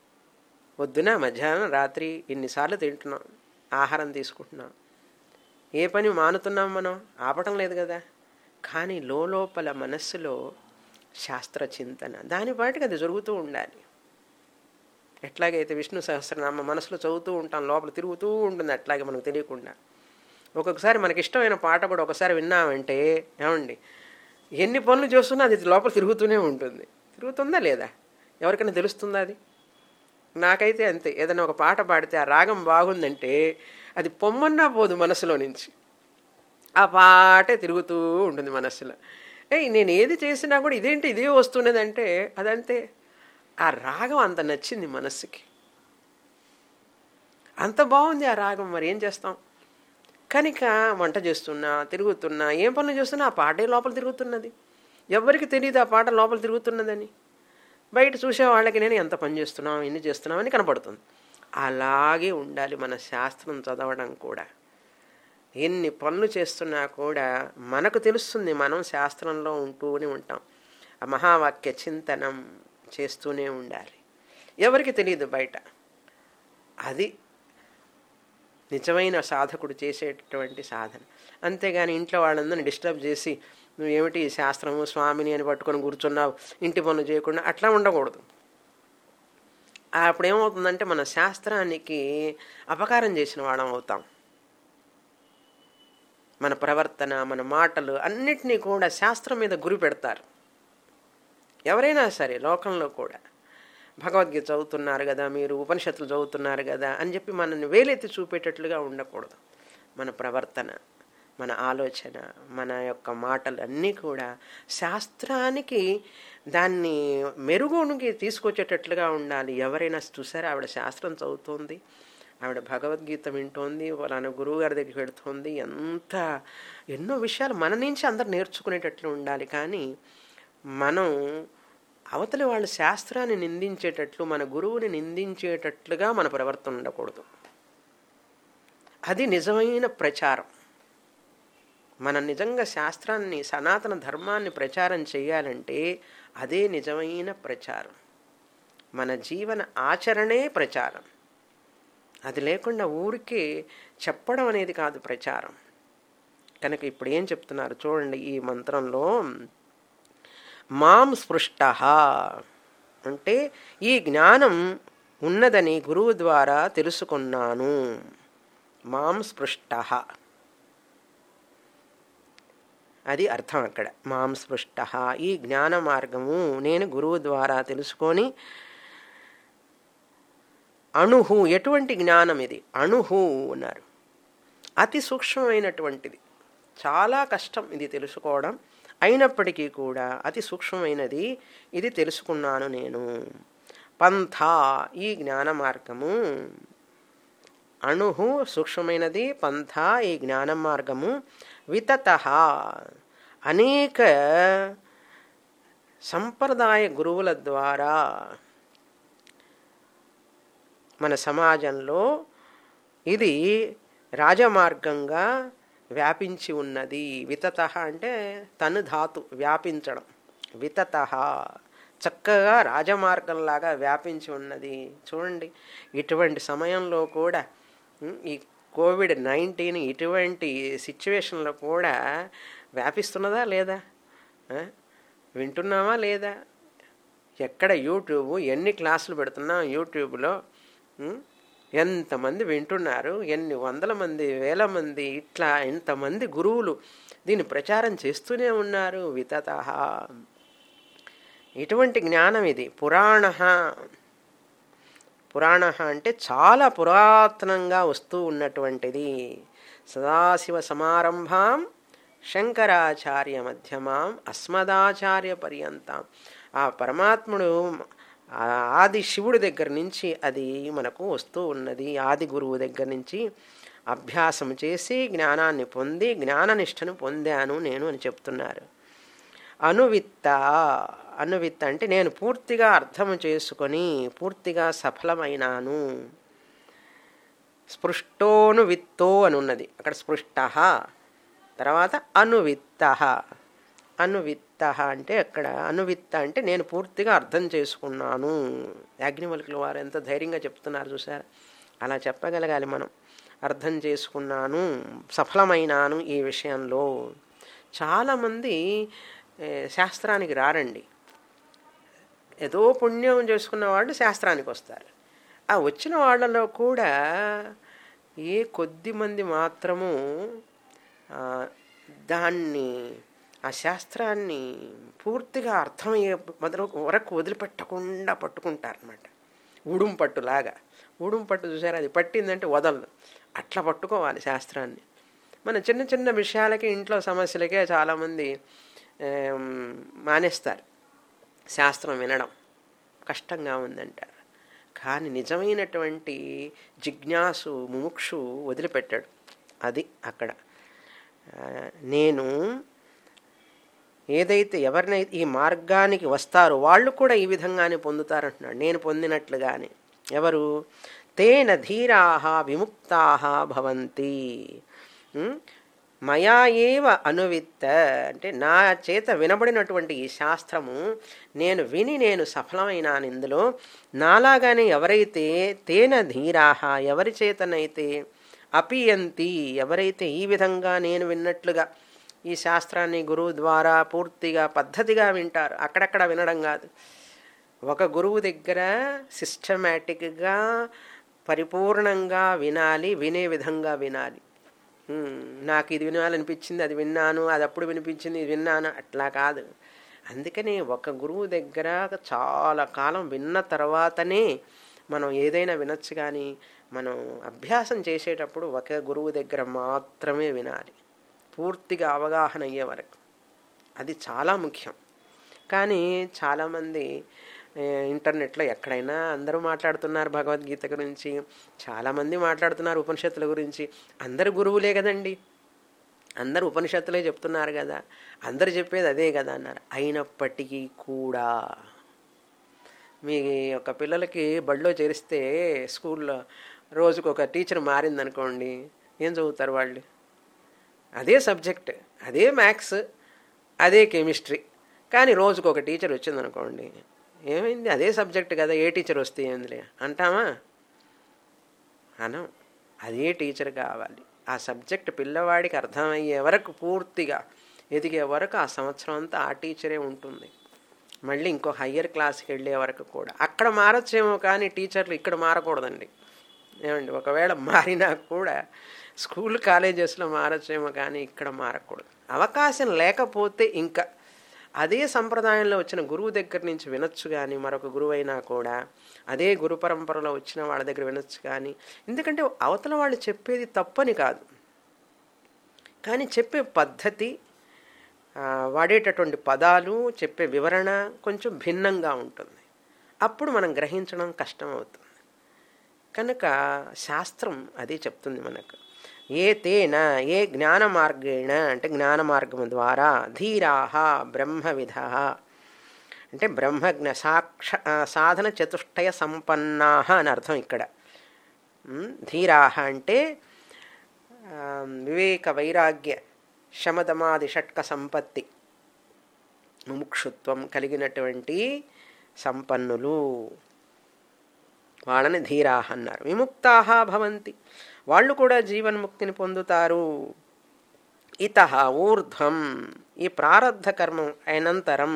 పొద్దున మధ్యాహ్నం రాత్రి ఎన్నిసార్లు తింటున్నాం ఆహారం తీసుకుంటున్నాం ఏ పని మానుతున్నాం మనం ఆపటం లేదు కదా కానీ లోపల మనస్సులో శాస్త్ర చింతన దాని పాటికి అది జరుగుతూ ఉండాలి ఎట్లాగైతే విష్ణు సహస్రనామ మనసులో చదువుతూ ఉంటాం లోపల తిరుగుతూ ఉంటుంది అట్లాగే మనకు తెలియకుండా ఒక్కొక్కసారి మనకి ఇష్టమైన పాట కూడా ఒకసారి విన్నామంటే ఏమండి ఎన్ని పనులు చేస్తున్నా అది లోపల తిరుగుతూనే ఉంటుంది తిరుగుతుందా లేదా ఎవరికైనా తెలుస్తుందా అది నాకైతే అంతే ఏదైనా ఒక పాట పాడితే ఆ రాగం బాగుందంటే అది పొమ్మన్నా పోదు మనసులో నుంచి ఆ పాటే తిరుగుతూ ఉంటుంది మనస్సులో ఏ నేను ఏది చేసినా కూడా ఇదేంటి ఇదే వస్తున్నదంటే అదంతే ఆ రాగం అంత నచ్చింది మనస్సుకి అంత బాగుంది ఆ రాగం మరి ఏం చేస్తాం కనుక వంట చేస్తున్నా తిరుగుతున్నా ఏం పనులు చేస్తున్నా ఆ పాటే లోపల తిరుగుతున్నది ఎవరికి తెలియదు ఆ పాట లోపల తిరుగుతున్నదని బయట చూసే వాళ్ళకి నేను ఎంత పని చేస్తున్నాం ఎన్ని చేస్తున్నాం అని కనపడుతుంది అలాగే ఉండాలి మన శాస్త్రం చదవడం కూడా ఎన్ని పనులు చేస్తున్నా కూడా మనకు తెలుస్తుంది మనం శాస్త్రంలో ఉంటూనే ఉంటాం ఆ మహావాక్య చింతనం చేస్తూనే ఉండాలి ఎవరికి తెలియదు బయట అది నిజమైన సాధకుడు చేసేటటువంటి సాధన అంతేగాని ఇంట్లో వాళ్ళందరినీ డిస్టర్బ్ చేసి నువ్వు ఏమిటి శాస్త్రము స్వామిని అని పట్టుకొని కూర్చున్నావు ఇంటి పనులు చేయకుండా అట్లా ఉండకూడదు అప్పుడు ఏమవుతుందంటే మన శాస్త్రానికి అపకారం చేసిన వాళ్ళం అవుతాం మన ప్రవర్తన మన మాటలు అన్నిటినీ కూడా శాస్త్రం మీద గురి పెడతారు ఎవరైనా సరే లోకంలో కూడా భగవద్గీత చదువుతున్నారు కదా మీరు ఉపనిషత్తులు చదువుతున్నారు కదా అని చెప్పి మనల్ని వేలెత్తి చూపేటట్లుగా ఉండకూడదు మన ప్రవర్తన మన ఆలోచన మన యొక్క మాటలు అన్నీ కూడా శాస్త్రానికి దాన్ని మెరుగునికి తీసుకొచ్చేటట్లుగా ఉండాలి ఎవరైనా చూసారా ఆవిడ శాస్త్రం చదువుతోంది ఆవిడ భగవద్గీత వింటోంది వాళ్ళ గురువు గారి దగ్గరికి వెళుతోంది ఎంత ఎన్నో విషయాలు మన నుంచి అందరు నేర్చుకునేటట్లు ఉండాలి కానీ మనం అవతలి వాళ్ళ శాస్త్రాన్ని నిందించేటట్లు మన గురువుని నిందించేటట్లుగా మన ప్రవర్తన ఉండకూడదు అది నిజమైన ప్రచారం మనం నిజంగా శాస్త్రాన్ని సనాతన ధర్మాన్ని ప్రచారం చేయాలంటే అదే నిజమైన ప్రచారం మన జీవన ఆచరణే ప్రచారం అది లేకుండా ఊరికే చెప్పడం అనేది కాదు ప్రచారం కనుక ఇప్పుడు ఏం చెప్తున్నారు చూడండి ఈ మంత్రంలో మాం స్పృష్ట అంటే ఈ జ్ఞానం ఉన్నదని గురువు ద్వారా తెలుసుకున్నాను మాం స్పృష్ట అది అర్థం అక్కడ మాం స్పృష్ట ఈ జ్ఞాన మార్గము నేను గురువు ద్వారా తెలుసుకొని అణుహు ఎటువంటి జ్ఞానం ఇది అణుహు అన్నారు అతి సూక్ష్మమైనటువంటిది చాలా కష్టం ఇది తెలుసుకోవడం అయినప్పటికీ కూడా అతి సూక్ష్మమైనది ఇది తెలుసుకున్నాను నేను పంథ ఈ జ్ఞాన మార్గము అణుహు సూక్ష్మమైనది పంథ ఈ జ్ఞాన మార్గము వితత అనేక సంప్రదాయ గురువుల ద్వారా మన సమాజంలో ఇది రాజమార్గంగా వ్యాపించి ఉన్నది వితత అంటే తను ధాతు వ్యాపించడం వితత చక్కగా రాజమార్గంలాగా వ్యాపించి ఉన్నది చూడండి ఇటువంటి సమయంలో కూడా ఈ కోవిడ్ నైన్టీన్ ఇటువంటి సిచ్యువేషన్లో కూడా వ్యాపిస్తున్నదా లేదా వింటున్నామా లేదా ఎక్కడ యూట్యూబ్ ఎన్ని క్లాసులు పెడుతున్నాం యూట్యూబ్లో ఎంతమంది వింటున్నారు ఎన్ని వందల మంది వేల మంది ఇట్లా ఎంతమంది గురువులు దీన్ని ప్రచారం చేస్తూనే ఉన్నారు వితత ఇటువంటి జ్ఞానం ఇది పురాణ పురాణ అంటే చాలా పురాతనంగా వస్తూ ఉన్నటువంటిది సదాశివ సమారంభాం శంకరాచార్య మధ్యమాం అస్మదాచార్య పర్యంతం ఆ పరమాత్ముడు ఆది శివుడి దగ్గర నుంచి అది మనకు వస్తూ ఉన్నది ఆది గురువు దగ్గర నుంచి అభ్యాసం చేసి జ్ఞానాన్ని పొంది జ్ఞాననిష్టను పొందాను నేను అని చెప్తున్నారు అనువిత్త అనువిత్త అంటే నేను పూర్తిగా అర్థం చేసుకొని పూర్తిగా సఫలమైనాను స్పృష్టోను విత్తో అని ఉన్నది అక్కడ స్పృష్ట తర్వాత అనువిత్త అనువిత్త అంటే అక్కడ అనువిత్త అంటే నేను పూర్తిగా అర్థం చేసుకున్నాను యాజ్ఞవల్కుల వారు ఎంత ధైర్యంగా చెప్తున్నారు చూసారా అలా చెప్పగలగాలి మనం అర్థం చేసుకున్నాను సఫలమైనాను ఈ విషయంలో చాలామంది ఏ, శాస్త్రానికి రారండి ఏదో పుణ్యం చేసుకున్న వాళ్ళు శాస్త్రానికి వస్తారు ఆ వచ్చిన వాళ్ళలో కూడా ఏ కొద్ది మంది మాత్రము ఆ, దాన్ని ఆ శాస్త్రాన్ని పూర్తిగా అర్థమయ్యే మొదలు వరకు వదిలిపెట్టకుండా పట్టుకుంటారనమాట ఉడుం పట్టులాగా ఉడుం పట్టు చూసారా అది పట్టిందంటే వదలదు అట్లా పట్టుకోవాలి శాస్త్రాన్ని మన చిన్న చిన్న విషయాలకి ఇంట్లో సమస్యలకే చాలామంది ఏం, మానేస్తారు శాస్త్రం వినడం కష్టంగా ఉందంటారు కానీ నిజమైనటువంటి జిజ్ఞాసు ముముక్షు వదిలిపెట్టాడు అది అక్కడ ఆ, నేను ఏదైతే ఎవరినైతే ఈ మార్గానికి వస్తారో వాళ్ళు కూడా ఈ విధంగానే పొందుతారంటున్నాడు నేను పొందినట్లుగానే ఎవరు తేన ధీరాహ విముక్తాహ భవంతి ఉం? మయా ఏవ అనువిత్త అంటే నా చేత వినబడినటువంటి ఈ శాస్త్రము నేను విని నేను సఫలమైనాను ఇందులో నాలాగానే ఎవరైతే తేన ధీరాహ ఎవరి చేతనైతే అపియంతి ఎవరైతే ఈ విధంగా నేను విన్నట్లుగా ఈ శాస్త్రాన్ని గురువు ద్వారా పూర్తిగా పద్ధతిగా వింటారు అక్కడక్కడ వినడం కాదు ఒక గురువు దగ్గర సిస్టమేటిక్గా పరిపూర్ణంగా వినాలి వినే విధంగా వినాలి ఉమ్, నాకు ఇది వినాలనిపించింది అది విన్నాను అది అప్పుడు వినిపించింది ఇది విన్నాను అట్లా కాదు అందుకని ఒక గురువు దగ్గర చాలా కాలం విన్న తర్వాతనే మనం ఏదైనా వినొచ్చు కానీ మనం అభ్యాసం చేసేటప్పుడు ఒక గురువు దగ్గర మాత్రమే వినాలి పూర్తిగా అవగాహన అయ్యే వరకు అది చాలా ముఖ్యం కానీ చాలామంది ఏ, ఇంటర్నెట్లో ఎక్కడైనా అందరూ మాట్లాడుతున్నారు భగవద్గీత గురించి చాలామంది మాట్లాడుతున్నారు ఉపనిషత్తుల గురించి అందరు గురువులే కదండి అందరు ఉపనిషత్తులే చెప్తున్నారు కదా అందరు చెప్పేది అదే కదా అన్నారు అయినప్పటికీ కూడా మీ యొక్క పిల్లలకి బడిలో చేరిస్తే స్కూల్లో రోజుకు ఒక టీచర్ మారిందనుకోండి ఏం చదువుతారు వాళ్ళు అదే సబ్జెక్ట్ అదే మ్యాథ్స్ అదే కెమిస్ట్రీ కానీ రోజుకు ఒక టీచర్ వచ్చిందనుకోండి ఏమైంది అదే సబ్జెక్ట్ కదా ఏ టీచర్ వస్తే ఏందిలే అంటామా అనం అదే టీచర్ కావాలి ఆ సబ్జెక్ట్ పిల్లవాడికి అర్థమయ్యే వరకు పూర్తిగా ఎదిగే వరకు ఆ సంవత్సరం అంతా ఆ టీచరే ఉంటుంది మళ్ళీ ఇంకో హయ్యర్ క్లాస్కి వెళ్ళే వరకు కూడా అక్కడ మారచ్చేమో కానీ టీచర్లు ఇక్కడ మారకూడదండి ఏమండి ఒకవేళ మారినా కూడా స్కూల్ కాలేజెస్లో మారచ్చేమో కానీ ఇక్కడ మారకూడదు అవకాశం లేకపోతే ఇంకా అదే సంప్రదాయంలో వచ్చిన గురువు దగ్గర నుంచి వినొచ్చు కానీ మరొక గురువు అయినా కూడా అదే గురు పరంపరలో వచ్చిన వాళ్ళ దగ్గర వినొచ్చు కానీ ఎందుకంటే అవతల వాళ్ళు చెప్పేది తప్పని కాదు కానీ చెప్పే పద్ధతి ఆ, వాడేటటువంటి పదాలు చెప్పే వివరణ కొంచెం భిన్నంగా ఉంటుంది అప్పుడు మనం గ్రహించడం కష్టమవుతుంది కనుక శాస్త్రం అదే చెప్తుంది మనకు ఏ తేన ఏ జ్ఞాన మార్గేణ అంటే జ్ఞాన మార్గం ద్వారా ధీరాహ బ్రహ్మవిధ అంటే బ్రహ్మజ్ఞ సాక్ష ఆ, సాధన చతుష్టయ సంపన్నాహ అని అర్థం ఇక్కడ ఉమ్, ధీరాహ అంటే ఆ, వివేక వైరాగ్య శమదమాది షట్క సంపత్తి ముముక్షుత్వం కలిగినటువంటి సంపన్నులు వాళ్ళని ధీరాహ అన్నారు విముక్తాహ భవంతి వాళ్ళు కూడా జీవన్ముక్తిని పొందుతారు ఇత ఊర్ధ్వం ఈ ప్రారబ్ధ కర్మం అనంతరం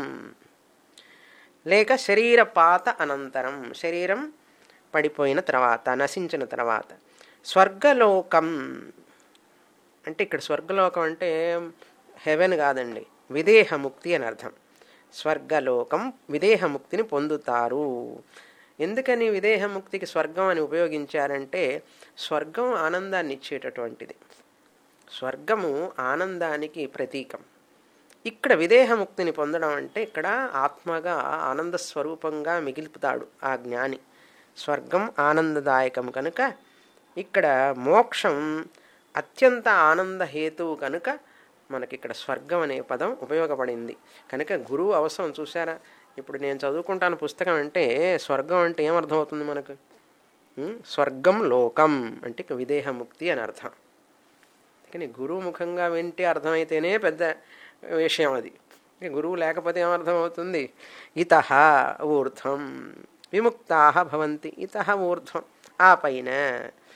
లేక శరీరపాత అనంతరం శరీరం పడిపోయిన తర్వాత నశించిన తర్వాత స్వర్గలోకం అంటే ఇక్కడ స్వర్గలోకం అంటే హెవెన్ కాదండి విదేహముక్తి అని అర్థం స్వర్గలోకం విదేహముక్తిని పొందుతారు ఎందుకని విదేహముక్తికి స్వర్గం అని ఉపయోగించారంటే స్వర్గం ఆనందాన్ని ఇచ్చేటటువంటిది స్వర్గము ఆనందానికి ప్రతీకం ఇక్కడ విదేహముక్తిని పొందడం అంటే ఇక్కడ ఆత్మగా ఆనంద స్వరూపంగా మిగిలిపుతాడు ఆ జ్ఞాని స్వర్గం ఆనందదాయకం కనుక ఇక్కడ మోక్షం అత్యంత ఆనంద హేతువు కనుక మనకి ఇక్కడ స్వర్గం అనే పదం ఉపయోగపడింది కనుక గురువు అవసరం చూసారా ఇప్పుడు నేను చదువుకుంటాను పుస్తకం అంటే స్వర్గం అంటే ఏమర్థమవుతుంది మనకు ఉం? స్వర్గం లోకం అంటే ఇక విదేహముక్తి అని అర్థం కానీ గురువు ముఖంగా వింటే అర్థమైతేనే పెద్ద విషయం అది ఇక గురువు లేకపోతే ఏమర్థం అవుతుంది ఇత ఊర్ధ్వం విముక్తా భవంతి ఇత ఊర్ధ్వం ఆ పైన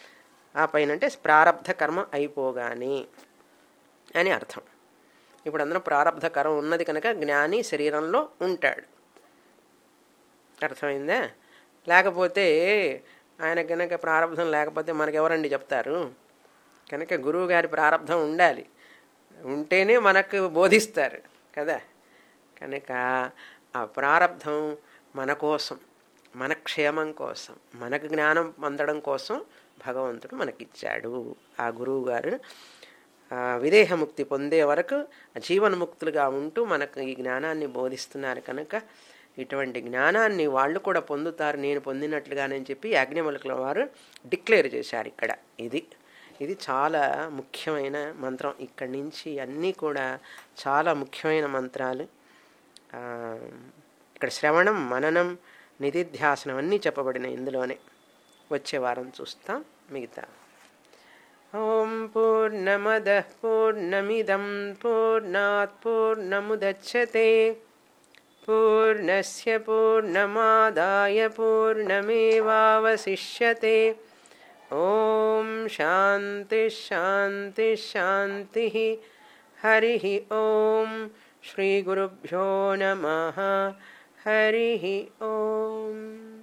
ఆ పైన అంటే ప్రారంధ కర్మ అయిపోగానే అని అర్థం ఇప్పుడు అందరం ప్రారంధ కర్మ ఉన్నది కనుక జ్ఞాని శరీరంలో ఉంటాడు అర్థమైందా లేకపోతే ఆయన కనుక ప్రారంధం లేకపోతే మనకెవరండి చెప్తారు కనుక గురువు గారి ప్రారంధం ఉండాలి ఉంటేనే మనకు బోధిస్తారు కదా కనుక ఆ ప్రారంధం మన కోసం మన క్షేమం కోసం మనకు జ్ఞానం పొందడం కోసం భగవంతుడు మనకిచ్చాడు ఆ గురువు గారు ఆ విదేహముక్తి పొందే వరకు జీవన్ముక్తులుగా ఉంటూ మనకు ఈ జ్ఞానాన్ని బోధిస్తున్నారు కనుక ఇటువంటి జ్ఞానాన్ని వాళ్ళు కూడా పొందుతారు నేను పొందినట్లుగానని చెప్పి యాజ్ఞవల్కుల వారు డిక్లేర్ చేశారు ఇక్కడ ఇది ఇది చాలా ముఖ్యమైన మంత్రం ఇక్కడి నుంచి అన్నీ కూడా చాలా ముఖ్యమైన మంత్రాలు ఆ, ఇక్కడ శ్రవణం మననం నిధిధ్యాసనం అన్నీ చెప్పబడినాయి ఇందులోనే వచ్చే వారం చూస్తాం మిగతా ఓం పూర్ణమద పూర్ణమిదం పూర్ణాత్ పూర్ణముదచ్చతే పూర్ణస్య పూర్ణమాదాయ పూర్ణమేవావశిష్యతే ఓం శాంతి శాంతి శాంతి హరి ఓం శ్రీ గురుభ్యో నమ హరి ఓం